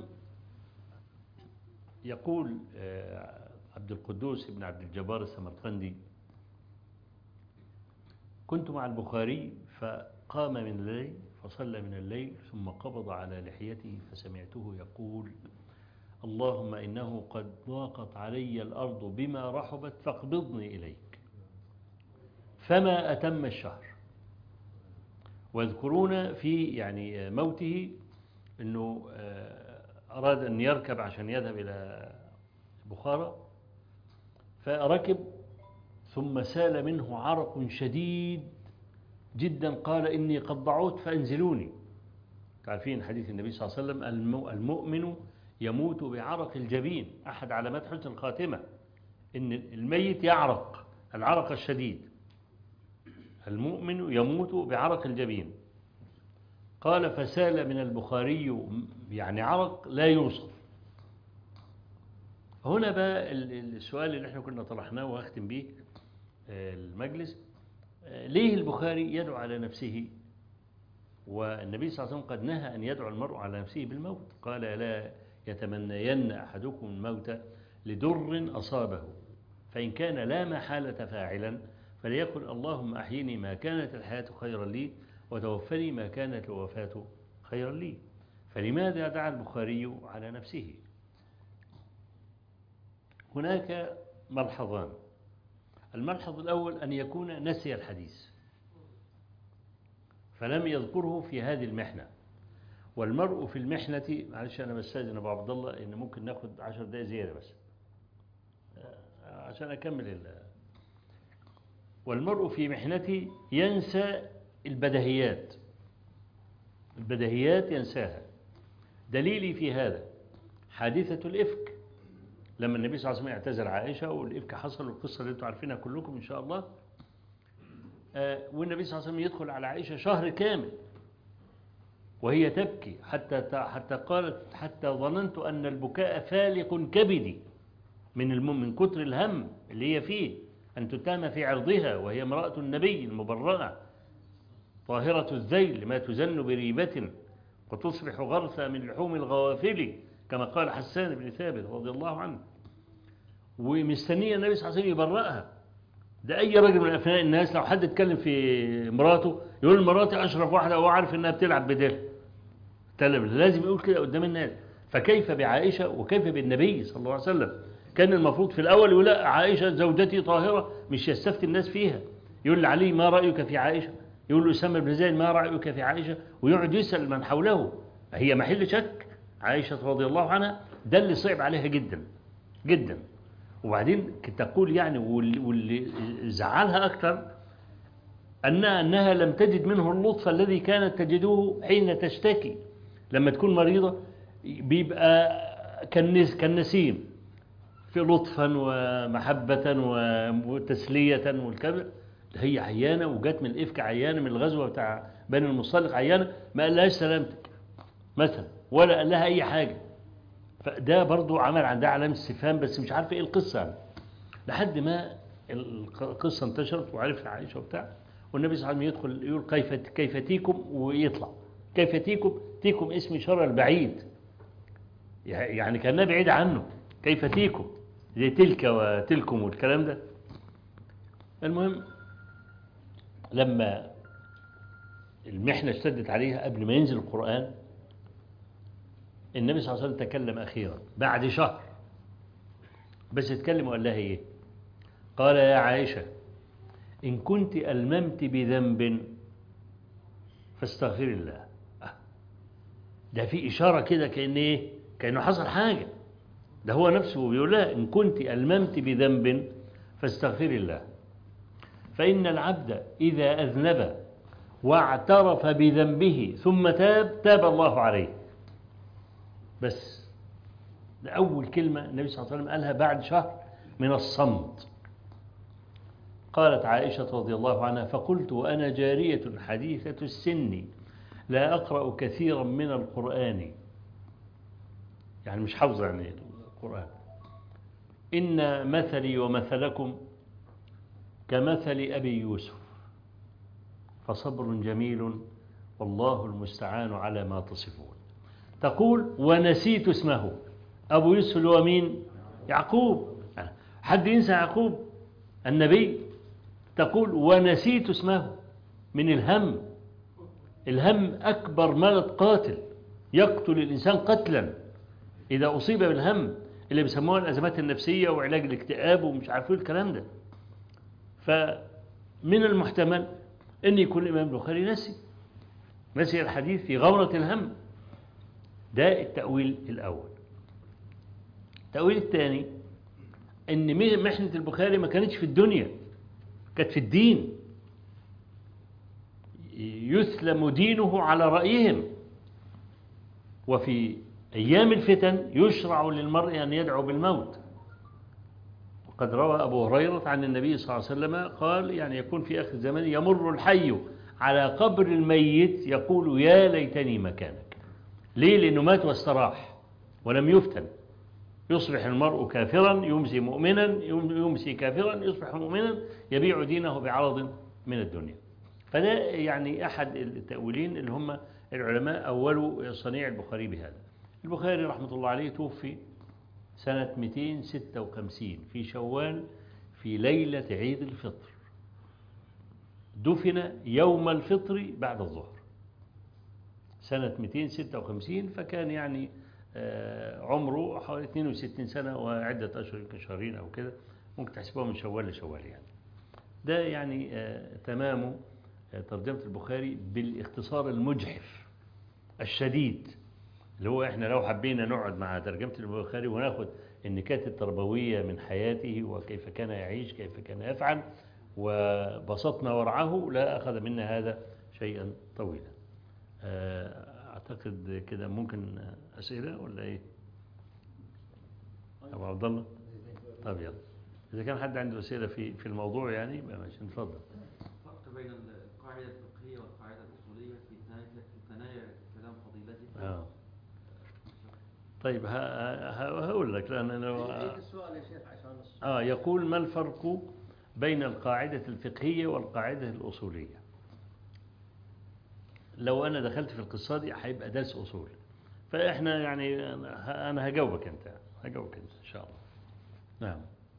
يقول عبد القدوس بن عبد الجبار السمرقندي كنت مع البخاري فقام من الليل فصلى من الليل ثم قبض على لحيته فسمعته يقول اللهم إنه قد ضاقت علي الأرض بما رحبت فاقبضني إليك فما أتم الشهر ويذكرون في يعني موته أنه أراد أن يركب عشان يذهب إلى بخارى فركب ثم سال منه عرق شديد جدا قال إني قد ضعوت فأنزلوني تعرفين حديث النبي صلى الله عليه وسلم المؤمن يموت بعرق الجبين أحد علامات حسن الخاتمة إن الميت يعرق العرق الشديد المؤمن يموت بعرق الجبين قال فسال من البخاري يعني عرق لا يوصف هنا بقى السؤال اللي احنا كنا طرحناه وأختم به المجلس ليه البخاري يدعو على نفسه والنبي صلى الله عليه وسلم قد نهى أن يدعو المرء على نفسه بالموت قال لا يتمنين أحدكم الموت لدر أصابه فإن كان لا محالة فاعلا فليقل اللهم أحيني ما كانت الحياة خيرا لي وتوفني ما كانت الوفاة خيرا لي فلماذا دعا البخاري على نفسه هناك ملحظان الملحظ الأول أن يكون نسي الحديث فلم يذكره في هذه المحنة والمرء في المحنة معلش أنا بستاذن أبو عبد الله إن ممكن ناخد عشر دقايق زيادة بس عشان أكمل ال والمرء في محنته ينسى البدهيات البدهيات ينساها دليلي في هذا حادثة الإفك لما النبي صلى الله عليه وسلم اعتذر عائشة والإفك حصل القصة اللي انتم عارفينها كلكم إن شاء الله والنبي صلى الله عليه وسلم يدخل على عائشة شهر كامل وهي تبكي حتى حتى قالت حتى ظننت أن البكاء فالق كبدي من الم من كتر الهم اللي هي فيه أن تتهم في عرضها وهي امرأة النبي المبرأة طاهرة الذيل ما تزن بريبة وتصبح غرثا من لحوم الغوافل كما قال حسان بن ثابت رضي الله عنه ومستنية النبي صلى الله عليه وسلم يبرأها ده أي راجل من أبناء الناس لو حد اتكلم في مراته يقول مراتي أشرف واحدة وهو عارف إنها بتلعب بدل تلب لازم يقول كده قدام الناس فكيف بعائشة وكيف بالنبي صلى الله عليه وسلم كان المفروض في الأول يقول لا عائشة زوجتي طاهرة مش يستفتي الناس فيها يقول لعلي ما رأيك في عائشة يقول له أسامة بن زيد ما رأيك في عائشة ويقعد يسأل من حوله هي محل شك عائشة رضي الله عنها ده اللي صعب عليها جدا جدا وبعدين تقول يعني واللي زعلها أكثر أنها, أنها لم تجد منه اللطف الذي كانت تجده حين تشتكي لما تكون مريضة بيبقى كالنسيم في لطفا ومحبة وتسلية والكلام هي عيانة وجات من الإفك عيانة من الغزوة بتاع بني المصطلق عيانة ما قالهاش سلامتك مثلا ولا قال لها أي حاجة فده برضو عمل عندها علامة استفهام بس مش عارف ايه القصة يعني. لحد ما القصة انتشرت وعرفها عائشة وبتاع والنبي صلى الله عليه وسلم يدخل يقول كيف كيف تيكم ويطلع كيف تيكم تيكم اسم شر البعيد يعني كان بعيد عنه كيف تيكم زي تلك وتلكم والكلام ده المهم لما المحنة اشتدت عليها قبل ما ينزل القرآن النبي صلى الله عليه وسلم تكلم أخيرا بعد شهر بس اتكلم وقال لها ايه قال يا عائشة إن كنت ألممت بذنب فاستغفر الله ده في إشارة كده كأن إيه كأنه حصل حاجة ده هو نفسه بيقول لها إن كنت ألممت بذنب فاستغفر الله فإن العبد إذا أذنب واعترف بذنبه ثم تاب تاب الله عليه بس ده أول كلمة النبي صلى الله عليه وسلم قالها بعد شهر من الصمت قالت عائشة رضي الله عنها فقلت وأنا جارية حديثة السن لا أقرأ كثيرا من القرآن يعني مش حافظة يعني القرآن إن مثلي ومثلكم كمثل أبي يوسف فصبر جميل والله المستعان على ما تصفون تقول ونسيت اسمه أبو يوسف اللي هو مين يعقوب حد ينسى يعقوب النبي تقول ونسيت اسمه من الهم الهم أكبر مرض قاتل يقتل الإنسان قتلا إذا أصيب بالهم اللي بيسموها الأزمات النفسية وعلاج الاكتئاب ومش عارفين الكلام ده فمن المحتمل أن يكون الإمام البخاري نسي نسي الحديث في غورة الهم ده التأويل الأول التأويل الثاني أن محنة البخاري ما كانتش في الدنيا كانت في الدين يسلم دينه على رأيهم وفي أيام الفتن يشرع للمرء أن يدعو بالموت وقد روى أبو هريرة عن النبي صلى الله عليه وسلم قال يعني يكون في آخر الزمان يمر الحي على قبر الميت يقول يا ليتني مكانك ليه لأنه مات واستراح ولم يفتن يصبح المرء كافرا يمسي مؤمنا يمسي كافرا يصبح مؤمنا يبيع دينه بعرض من الدنيا فده يعني أحد التأويلين اللي هم العلماء أولوا صنيع البخاري بهذا البخاري رحمة الله عليه توفي سنة 256 في شوال في ليلة عيد الفطر دفن يوم الفطر بعد الظهر سنة 256 فكان يعني آه، عمره حوالي 62 سنة وعدة أشهر يمكن شهرين أو كده ممكن تحسبوها من شوال لشوال يعني ده يعني آه، تمام آه، ترجمة البخاري بالاختصار المجحف الشديد اللي هو احنا لو حبينا نقعد مع ترجمة البخاري وناخد النكات التربوية من حياته وكيف كان يعيش كيف كان يفعل وبسطنا ورعه لا أخذ منا هذا شيئا طويلا آه، أعتقد كده ممكن أسئلة ولا إيه أبو عبد الله طب يلا إذا كان حد عنده أسئلة في في الموضوع يعني يبقى ماشي نتفضل فرق بين القاعدة الفقهية والقاعدة الأصولية في ثنايا في ثنايا كلام فضيلته آه. طيب ه- ه- هقول لك لأن أنا عيد السؤال يا شيخ عشان الص- آه يقول ما الفرق بين القاعدة الفقهية والقاعدة الأصولية لو أنا دخلت في القصة دي هيبقى درس أصول فإحنا يعني أنا أنا هجاوبك أنت هجاوبك أنت إن شاء الله نعم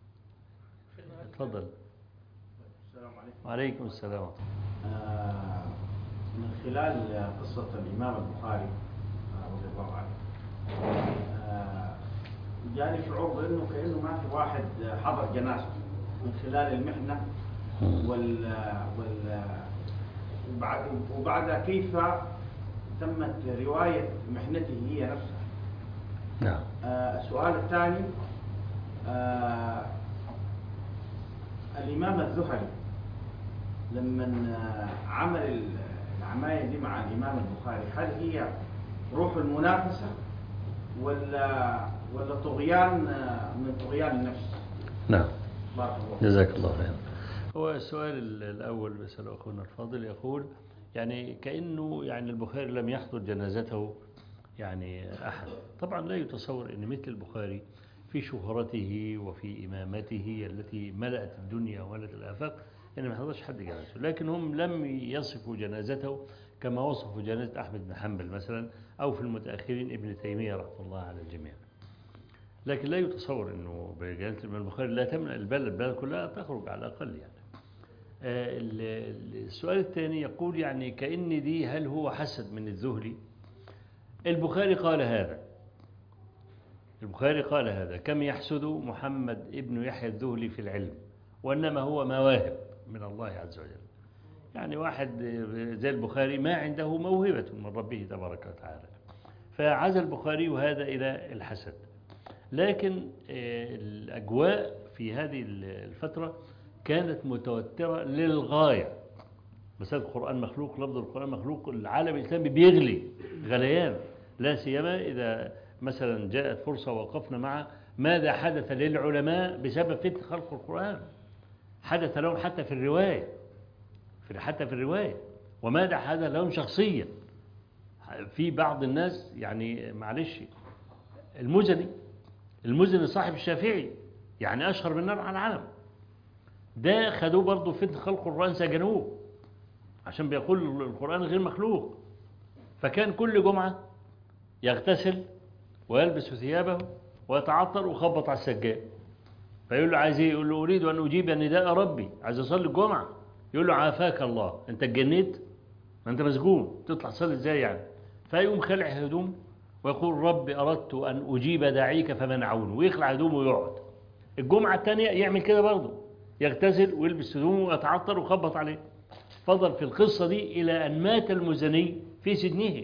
اتفضل السلام عليكم وعليكم السلام ورحمة الله. آه، من خلال قصة الإمام البخاري آه، رضي الله عنه آه، جاني شعور بأنه كأنه ما في واحد حضر جنازته من خلال المحنة وال وال وبعد وبعد كيف تمت رواية محنته هي نفسها نعم آه، السؤال الثاني آه، الإمام الزهري لما آه، عمل ال- العماية دي مع الإمام البخاري هل هي روح المنافسة ولا ولا طغيان آه، من طغيان النفس؟ نعم بارك الله جزاك الله خيرا هو السؤال ال- الأول بيسأله أخونا الفاضل يقول يعني كأنه يعني البخاري لم يحضر جنازته يعني أحد طبعا لا يتصور أن مثل البخاري في شهرته وفي إمامته التي ملأت الدنيا وملأت الآفاق يعني ما حضرش حد جنازته لكن هم لم يصفوا جنازته كما وصفوا جنازة أحمد بن حنبل مثلا أو في المتأخرين ابن تيمية رحمه الله على الجميع لكن لا يتصور انه بجلاله الامام البخاري لا تمنع البلد البلد كلها تخرج على الاقل يعني. آه، ال- ال- السؤال الثاني يقول يعني كأن دي هل هو حسد من الذهلي؟ البخاري قال هذا. البخاري قال هذا كم يحسد محمد ابن يحيى الذهلي في العلم وانما هو مواهب من الله عز وجل. يعني واحد زي البخاري ما عنده موهبة من ربه تبارك وتعالى. فعزى البخاري هذا إلى الحسد. لكن آه، الأجواء في هذه الفترة كانت متوترة للغاية مسألة القرآن مخلوق لفظ القرآن مخلوق العالم الإسلامي بيغلي غليان لا سيما إذا مثلا جاءت فرصة وقفنا مع ماذا حدث للعلماء بسبب فتنة خلق القرآن حدث لهم حتى في الرواية في حتى في الرواية وماذا حدث لهم شخصيا في بعض الناس يعني معلش المزني المزني صاحب الشافعي يعني أشهر من نار على العالم ده خدوه برضه فتنة خلق القرآن سجنوه عشان بيقول القرآن غير مخلوق فكان كل جمعة يغتسل ويلبس ثيابه ويتعطر ويخبط على السجاد فيقول له عايز ايه يقول له اريد ان اجيب نداء ربي عايز اصلي الجمعه يقول له عافاك الله انت اتجنيت ما انت مسجون تطلع تصلي ازاي يعني فيقوم خلع هدوم ويقول ربي اردت ان اجيب داعيك فمنعوني ويخلع هدومه ويقعد الجمعه الثانيه يعمل كده برضه يغتسل ويلبس هدومه ويتعطر ويخبط عليه فضل في القصه دي الى ان مات المزني في سجنه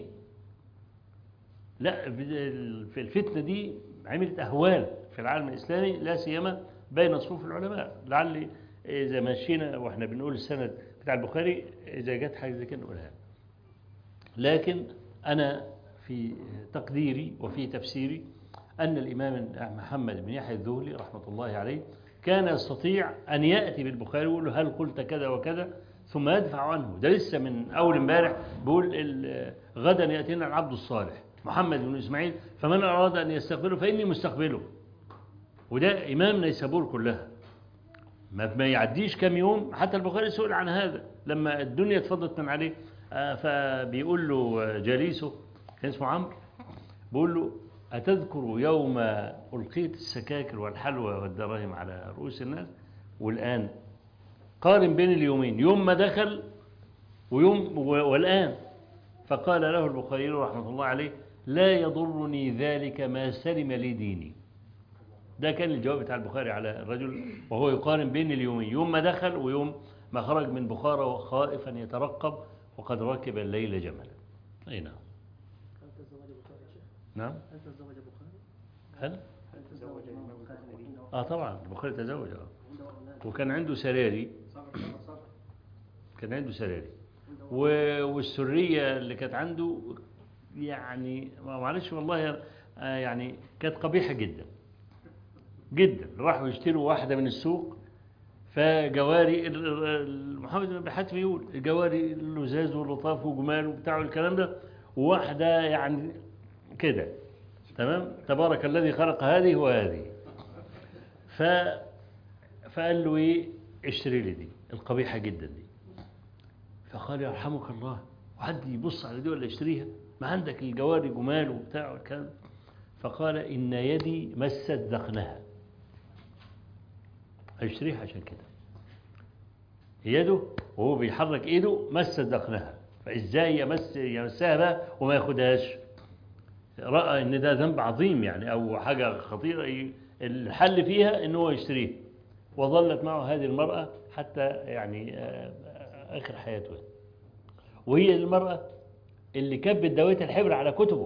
لا في الفتنة دي عملت أهوال في العالم الإسلامي لا سيما بين صفوف العلماء لعل إذا مشينا وإحنا بنقول السند بتاع البخاري إذا جت حاجة زي كده نقولها لكن أنا في تقديري وفي تفسيري أن الإمام محمد بن يحيى الذهلي رحمة الله عليه كان يستطيع أن يأتي بالبخاري ويقول له هل قلت كذا وكذا ثم يدفع عنه ده لسه من أول امبارح بيقول ال- غدا يأتينا العبد الصالح محمد بن إسماعيل فمن أراد أن يستقبله فإني مستقبله وده إمام نيسابور كلها ما ما يعديش كام يوم حتى البخاري سئل عن هذا لما الدنيا اتفضت من عليه آه، فبيقول له جليسه كان اسمه عمرو بيقول له أتذكر يوم ألقيت السكاكر والحلوى والدراهم على رؤوس الناس والآن قارن بين اليومين يوم ما دخل ويوم و- والآن فقال له البخاري رحمه الله عليه لا يضرني ذلك ما سلم لي ديني ده كان الجواب بتاع البخاري على الرجل وهو يقارن بين اليومين يوم ما دخل ويوم ما خرج من بخارى خائفا يترقب وقد ركب الليل جملا أي نعم هل تزوج بخاري يا شيخ؟ نعم هل تزوج بخاري؟ هل هل تزوج الإمام البخاري عنده آه طبعا البخاري تزوج آه. عنده أولاد؟ وكان عنده سراري صبر صبر صبر كان عنده سراري عنده و- والسرية اللي كانت عنده يعني ما- معلش والله آه، يعني كانت قبيحة جدا جدا راحوا يشتروا واحدة من السوق فجواري ال- ال- محمد بن حاتم يقول الجواري اللزاز واللطاف وجمال وبتاع الكلام ده وواحدة يعني كده تمام تبارك الذي خلق هذه وهذه ف فقال له ايه اشتري لي دي القبيحة جدا دي فقال يرحمك الله وحد يبص على دي ولا يشتريها ما عندك الجواري جمال وبتاع والكلام فقال إن يدي مست ذقنها هيشتريها عشان كده يده وهو بيحرك ايده مست ذقنها فازاي يمس يمسها بقى وما ياخدهاش راى ان ده ذنب عظيم يعني او حاجه خطيره ي- الحل فيها ان هو يشتريها وظلت معه هذه المراه حتى يعني آه، آه، اخر حياته وهي المراه اللي كبت دوية الحبر على كتبه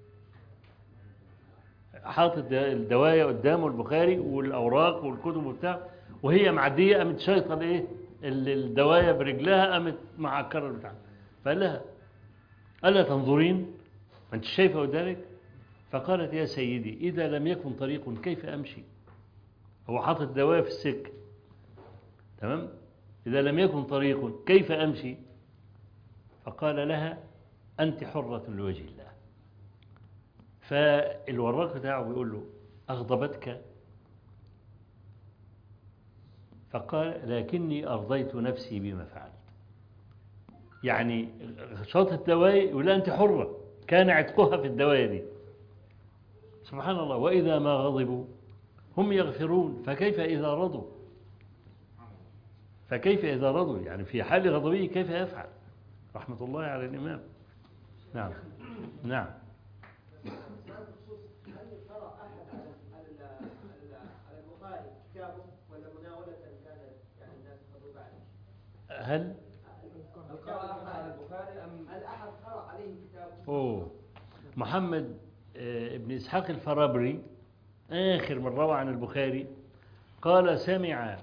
حاطط الدواية قدامه البخاري والأوراق والكتب وبتاع وهي معدية قامت شايطة الايه ال- الدواية برجلها قامت مع الكرر بتاعها فقال لها ألا تنظرين ما أنت شايفة قدامك فقالت يا سيدي إذا لم يكن طريق كيف أمشي هو حاطط دواية في السكة تمام إذا لم يكن طريق كيف أمشي فقال لها أنت حرة لوجه الله فالوراق بتاعه بيقول له أغضبتك فقال لكني أرضيت نفسي بما فعلت يعني شاط الدواء يقول لها أنت حرة كان عتقها في الدواء دي سبحان الله وإذا ما غضبوا هم يغفرون فكيف إذا رضوا فكيف إذا رضوا يعني في حال غضبه كيف يفعل رحمة الله على الإمام نعم نعم سؤال بخصوص هل قرأ أحد على على على على البخاري كتابه ولا مناولة كانت يعني الناس تفضل بعده؟ هل هل قرأ أحد على البخاري أم هل أحد قرأ عليه كتابه؟ أوه محمد آه، ابن إسحاق الفرابري آخر من روى عن البخاري قال سمع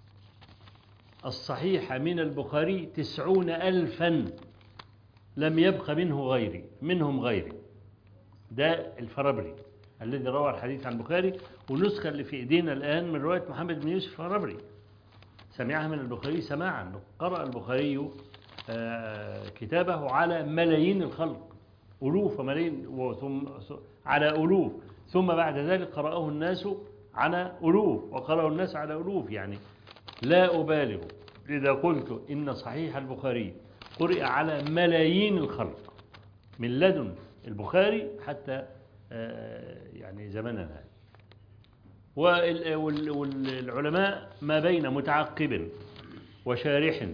الصحيح من البخاري تسعون ألفا لم يبق منه غيري منهم غيري ده الفرابري الذي روى الحديث عن البخاري والنسخة اللي في إيدينا الآن من رواية محمد بن يوسف الفرابري سمعها من البخاري سماعا قرأ البخاري آه، كتابه على ملايين الخلق ألوف وملايين وثم على ألوف ثم بعد ذلك قرأه الناس على ألوف وقرأه الناس على ألوف يعني لا أبالغ إذا قلت إن صحيح البخاري قرئ على ملايين الخلق من لدن البخاري حتى آه، يعني زمننا هذا وال- وال- والعلماء ما بين متعقب وشارح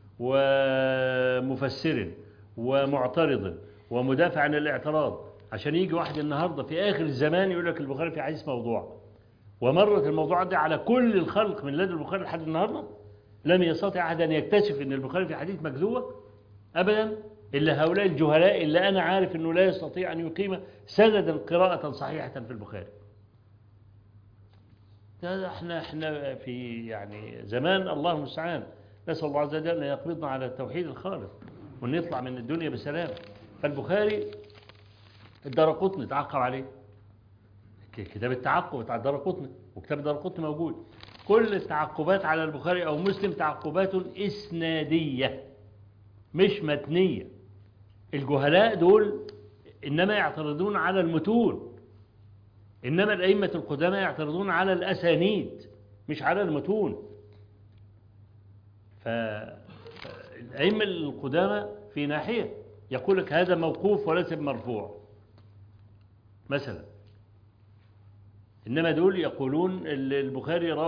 ومفسر ومعترض ومدافع عن الاعتراض عشان يجي واحد النهارده في اخر الزمان يقول لك البخاري في حديث موضوع ومرت الموضوعات دي على كل الخلق من لدن البخاري لحد النهارده لم يستطع احد ان يكتشف ان البخاري في حديث مكذوبه ابدا الا هؤلاء الجهلاء اللي انا عارف انه لا يستطيع ان يقيم سندا قراءه صحيحه في البخاري ده احنا احنا في يعني زمان الله المستعان نسال الله عز وجل ان يقبضنا على التوحيد الخالص وان يطلع من الدنيا بسلام فالبخاري الدرقطني تعقب عليه ك- كتاب التعقب بتاع الدرقطني وكتاب الدرقطني موجود كل التعقبات على البخاري او مسلم تعقبات اسناديه مش متنيه الجهلاء دول انما يعترضون على المتون إنما الأئمة القدامى يعترضون على الأسانيد مش على المتون فالأئمة القدامى في ناحية يقول لك هذا موقوف وليس مرفوع مثلا إنما دول يقولون ال- البخاري روى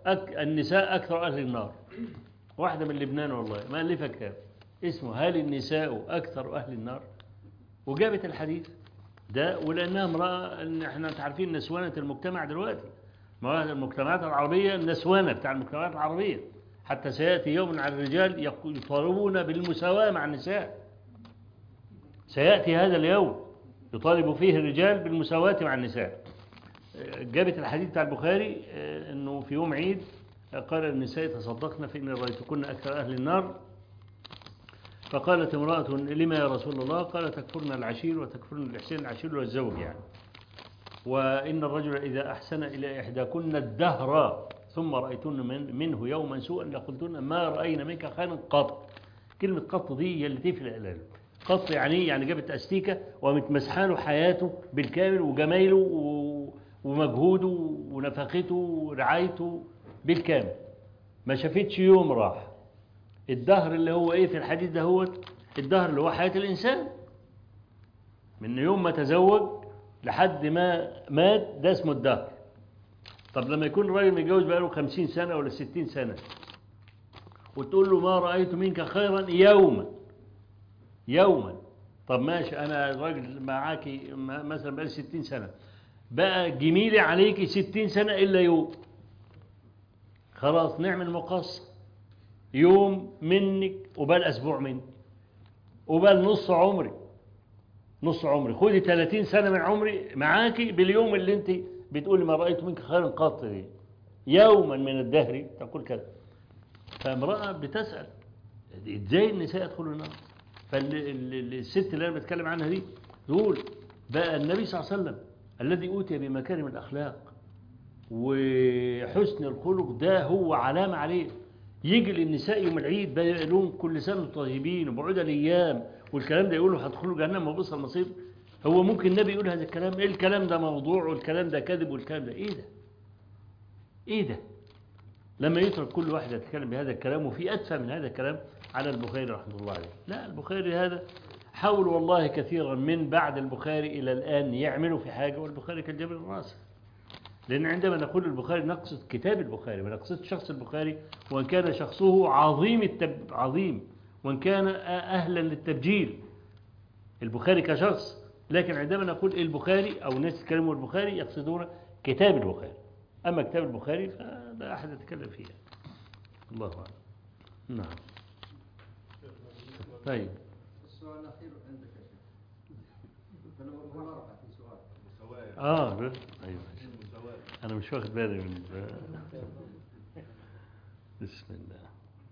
أك النساء أكثر أهل النار واحدة من لبنان والله مؤلفة كتاب اسمه هل النساء أكثر أهل النار وجابت الحديث ده ولأنها امرأة إن احنا عارفين نسوانة المجتمع دلوقتي ما هو المجتمعات العربية النسوانة بتاع المجتمعات العربية حتى سيأتي يوم على الرجال يق- يطالبون بالمساواة مع النساء سيأتي هذا اليوم يطالب فيه الرجال بالمساواة مع النساء جابت الحديث بتاع البخاري آه، انه في يوم عيد آه، قال النساء تصدقن فإن رأيتكن أكثر أهل النار فقالت امرأة لما يا رسول الله قال تكفرن العشير وتكفرن الإحسان العشير والزوج يعني وإن الرجل إذا أحسن إلى إحداكن الدهر ثم رأيتن من منه يوما سوءا لقلتن ما رأينا منك خيرا قط كلمة قط دي هي اللي تفلق القلب قط يعني إيه؟ يعني جابت أستيكة وقامت مسحاله حياته بالكامل وجمايله و- ومجهوده ونفقته ورعايته بالكامل ما شافتش يوم راح الدهر اللي هو ايه في الحديث ده هو الدهر اللي هو حياة الإنسان من يوم ما تزوج لحد ما مات ده اسمه الدهر طب لما يكون الراجل متجوز بقاله خمسين سنة ولا ستين سنة وتقول له ما رأيت منك خيرا يوما يوما طب ماشي أنا راجل معاكي م- مثلا بقالي ستين سنة بقى جميلي عليكي ستين سنة إلا يوم خلاص نعمل مقص يوم منك وبال أسبوع منك وبال نص عمري نص عمري خدي 30 سنة من عمري معاكي باليوم اللي انت بتقولي ما رأيت منك خيرا قط دي يوما من الدهر تقول كذا فامرأة بتسأل ازاي النساء يدخلوا النار فالست اللي انا بتكلم عنها دي تقول بقى النبي صلى الله عليه وسلم الذي أوتي بمكارم الأخلاق وحسن الخلق ده هو علامة عليه يجي للنساء يوم العيد بقى يقول لهم كل سنة وانتم طيبين وبعود الأيام والكلام ده يقولوا هتدخلوا جهنم وبص المصير هو ممكن النبي يقول هذا الكلام ايه الكلام ده موضوع والكلام ده كذب والكلام ده ايه ده ايه ده لما يترك كل واحد يتكلم بهذا الكلام وفي أدفع من هذا الكلام على البخاري رحمه الله عليه لا البخاري هذا حاول والله كثيرا من بعد البخاري إلى الآن يعملوا في حاجة والبخاري كالجبل الراسي لأن عندما نقول البخاري نقصد كتاب البخاري ما نقصد شخص البخاري وإن كان شخصه عظيم التب... عظيم وإن كان أهلا للتبجيل البخاري كشخص لكن عندما نقول البخاري أو الناس يتكلموا البخاري يقصدون كتاب البخاري أما كتاب البخاري فلا أحد يتكلم فيه الله أعلم نعم طيب السؤال الأخير عندك يا شيخ أنا ما رفعت في سؤال آه ب- أيوة أنا مش واخد بالي من بسم الله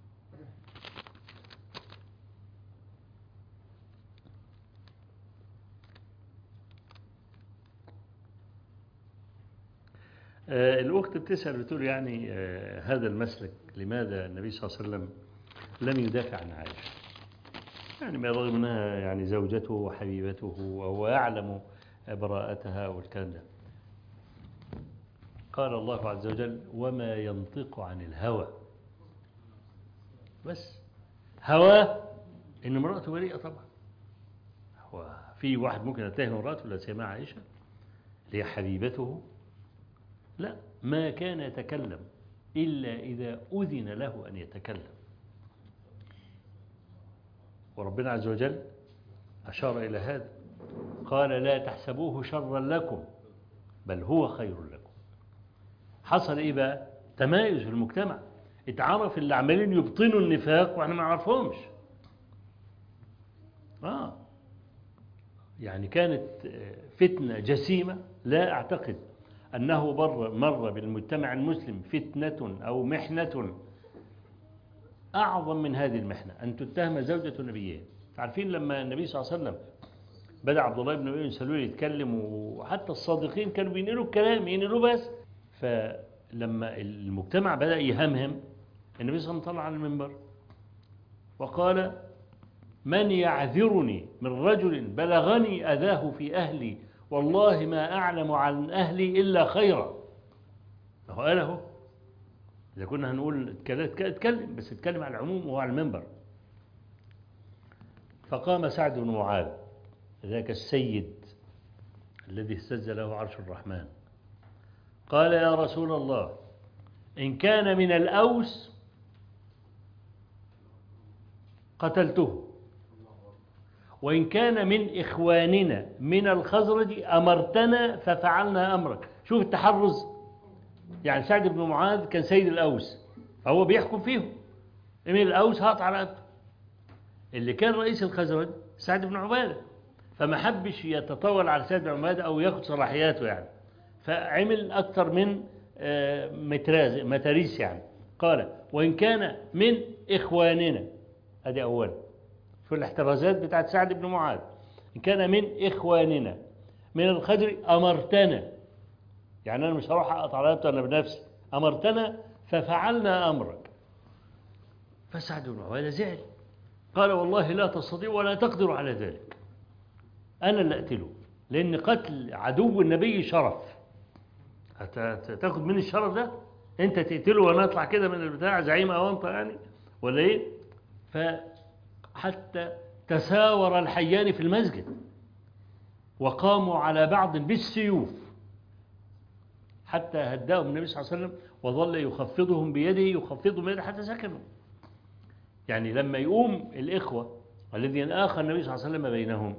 آه، الأخت بتسأل بتقول يعني آه، هذا المسلك لماذا النبي صلى الله عليه وسلم لم يدافع عن عائشة يعني ما رغم أنها يعني زوجته وحبيبته وهو يعلم براءتها والكلام ده قال الله عز وجل وما ينطق عن الهوى بس هواه ان امرأته بريئة طبعا هو في واحد ممكن يتهم امرأته لا سيما عائشة اللي هي حبيبته لا ما كان يتكلم إلا إذا أذن له أن يتكلم وربنا عز وجل أشار إلى هذا قال لا تحسبوه شرا لكم بل هو خير لكم حصل إيه بقى تمايز في المجتمع اتعرف اللي عمالين يبطنوا النفاق واحنا ما نعرفهمش آه يعني كانت فتنة جسيمة لا أعتقد أنه بر مر بالمجتمع المسلم فتنة أو محنة أعظم من هذه المحنة أن تتهم زوجة نبيين عارفين لما النبي صلى الله عليه وسلم بدأ عبد الله بن أبي بن سلول يتكلم وحتى الصادقين كانوا بينقلوا الكلام ينقلوا بس فلما المجتمع بدأ يهمهم النبي صلى الله عليه وسلم طلع على المنبر وقال من يعذرني من رجل بلغني أذاه في أهلي والله ما أعلم عن أهلي إلا خيرا هو قال اهو إذا كنا هنقول اتكلم بس اتكلم على العموم وهو على المنبر فقام سعد بن معاذ ذاك السيد الذي اهتز له عرش الرحمن قال يا رسول الله إن كان من الأوس قتلته وإن كان من إخواننا من الخزرج أمرتنا ففعلنا أمرك شوف التحرز يعني سعد بن معاذ كان سيد الأوس فهو بيحكم فيهم من الأوس هقطع رقبته اللي كان رئيس الخزرج سعد بن عبادة فما حبش يتطاول على سعد بن عبادة أو ياخد صلاحياته يعني فعمل أكثر من آه، متراز متاريس يعني قال وإن كان من إخواننا أدي أولا شو الاحترازات بتاعت سعد بن معاذ إن كان من إخواننا من الخدر أمرتنا يعني أنا مش هروح أقطع رقبته أنا بنفسي أمرتنا ففعلنا أمرك فسعد بن عبادة زعل قال والله لا تستطيع ولا تقدر على ذلك أنا اللي أقتله لأن قتل عدو النبي شرف هت- هت- تاخد مني الشرف ده أنت تقتله وأنا أطلع كده من البتاع زعيم أونطة يعني ولا إيه فحتى تساور الحيان في المسجد وقاموا على بعض بالسيوف حتى هداهم النبي صلى الله عليه وسلم وظل يخفضهم بيده يخفضهم بيده حتى سكنوا يعني لما يقوم الإخوة الذين آخى النبي صلى الله عليه وسلم بينهم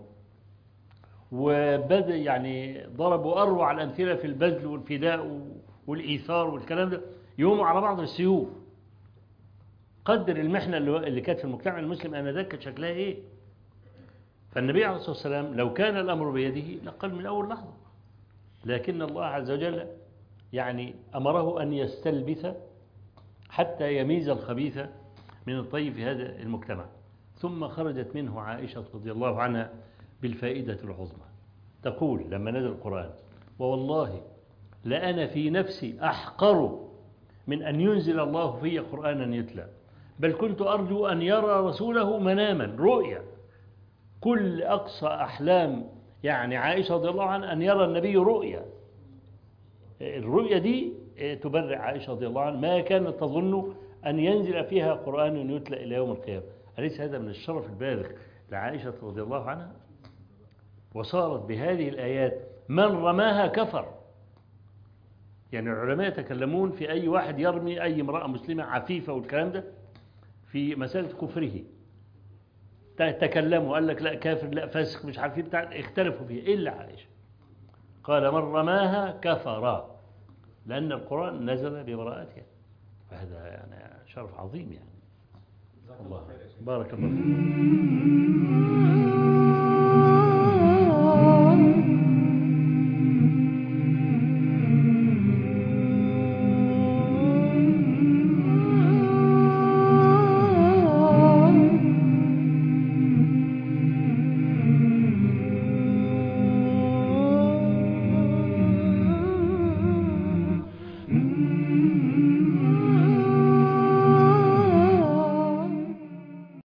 وبدأ يعني ضربوا أروع الأمثلة في البذل والفداء والإيثار والكلام ده يقوموا على بعض السيوف قدر المحنة اللي اللي كانت في المجتمع المسلم آنذاك كانت شكلها إيه فالنبي عليه الصلاة والسلام لو كان الأمر بيده لقل من أول لحظة لكن الله عز وجل يعني أمره أن يستلبث حتى يميز الخبيث من الطيب في هذا المجتمع ثم خرجت منه عائشة رضي الله عنها بالفائدة العظمى تقول لما نزل القرآن ووالله لأنا في نفسي أحقر من أن ينزل الله في قرآنا يتلى بل كنت أرجو أن يرى رسوله مناما رؤيا كل أقصى أحلام يعني عائشة رضي الله عنها أن يرى النبي رؤيا الرؤيا دي تبرع عائشة رضي الله عنها ما كانت تظن أن ينزل فيها قرآن يتلى إلى يوم القيامة أليس هذا من الشرف البالغ لعائشة رضي الله عنها وصارت بهذه الآيات من رماها كفر يعني العلماء يتكلمون في أي واحد يرمي أي امرأة مسلمة عفيفة والكلام ده في مسألة كفره تكلموا قال لك لا كافر لا فاسق مش عارفين بتاع اختلفوا فيه إلا عائشة قال من رماها كفر لأن القرآن نزل ببراءتها فهذا يعني شرف عظيم يعني الله بارك الله فيك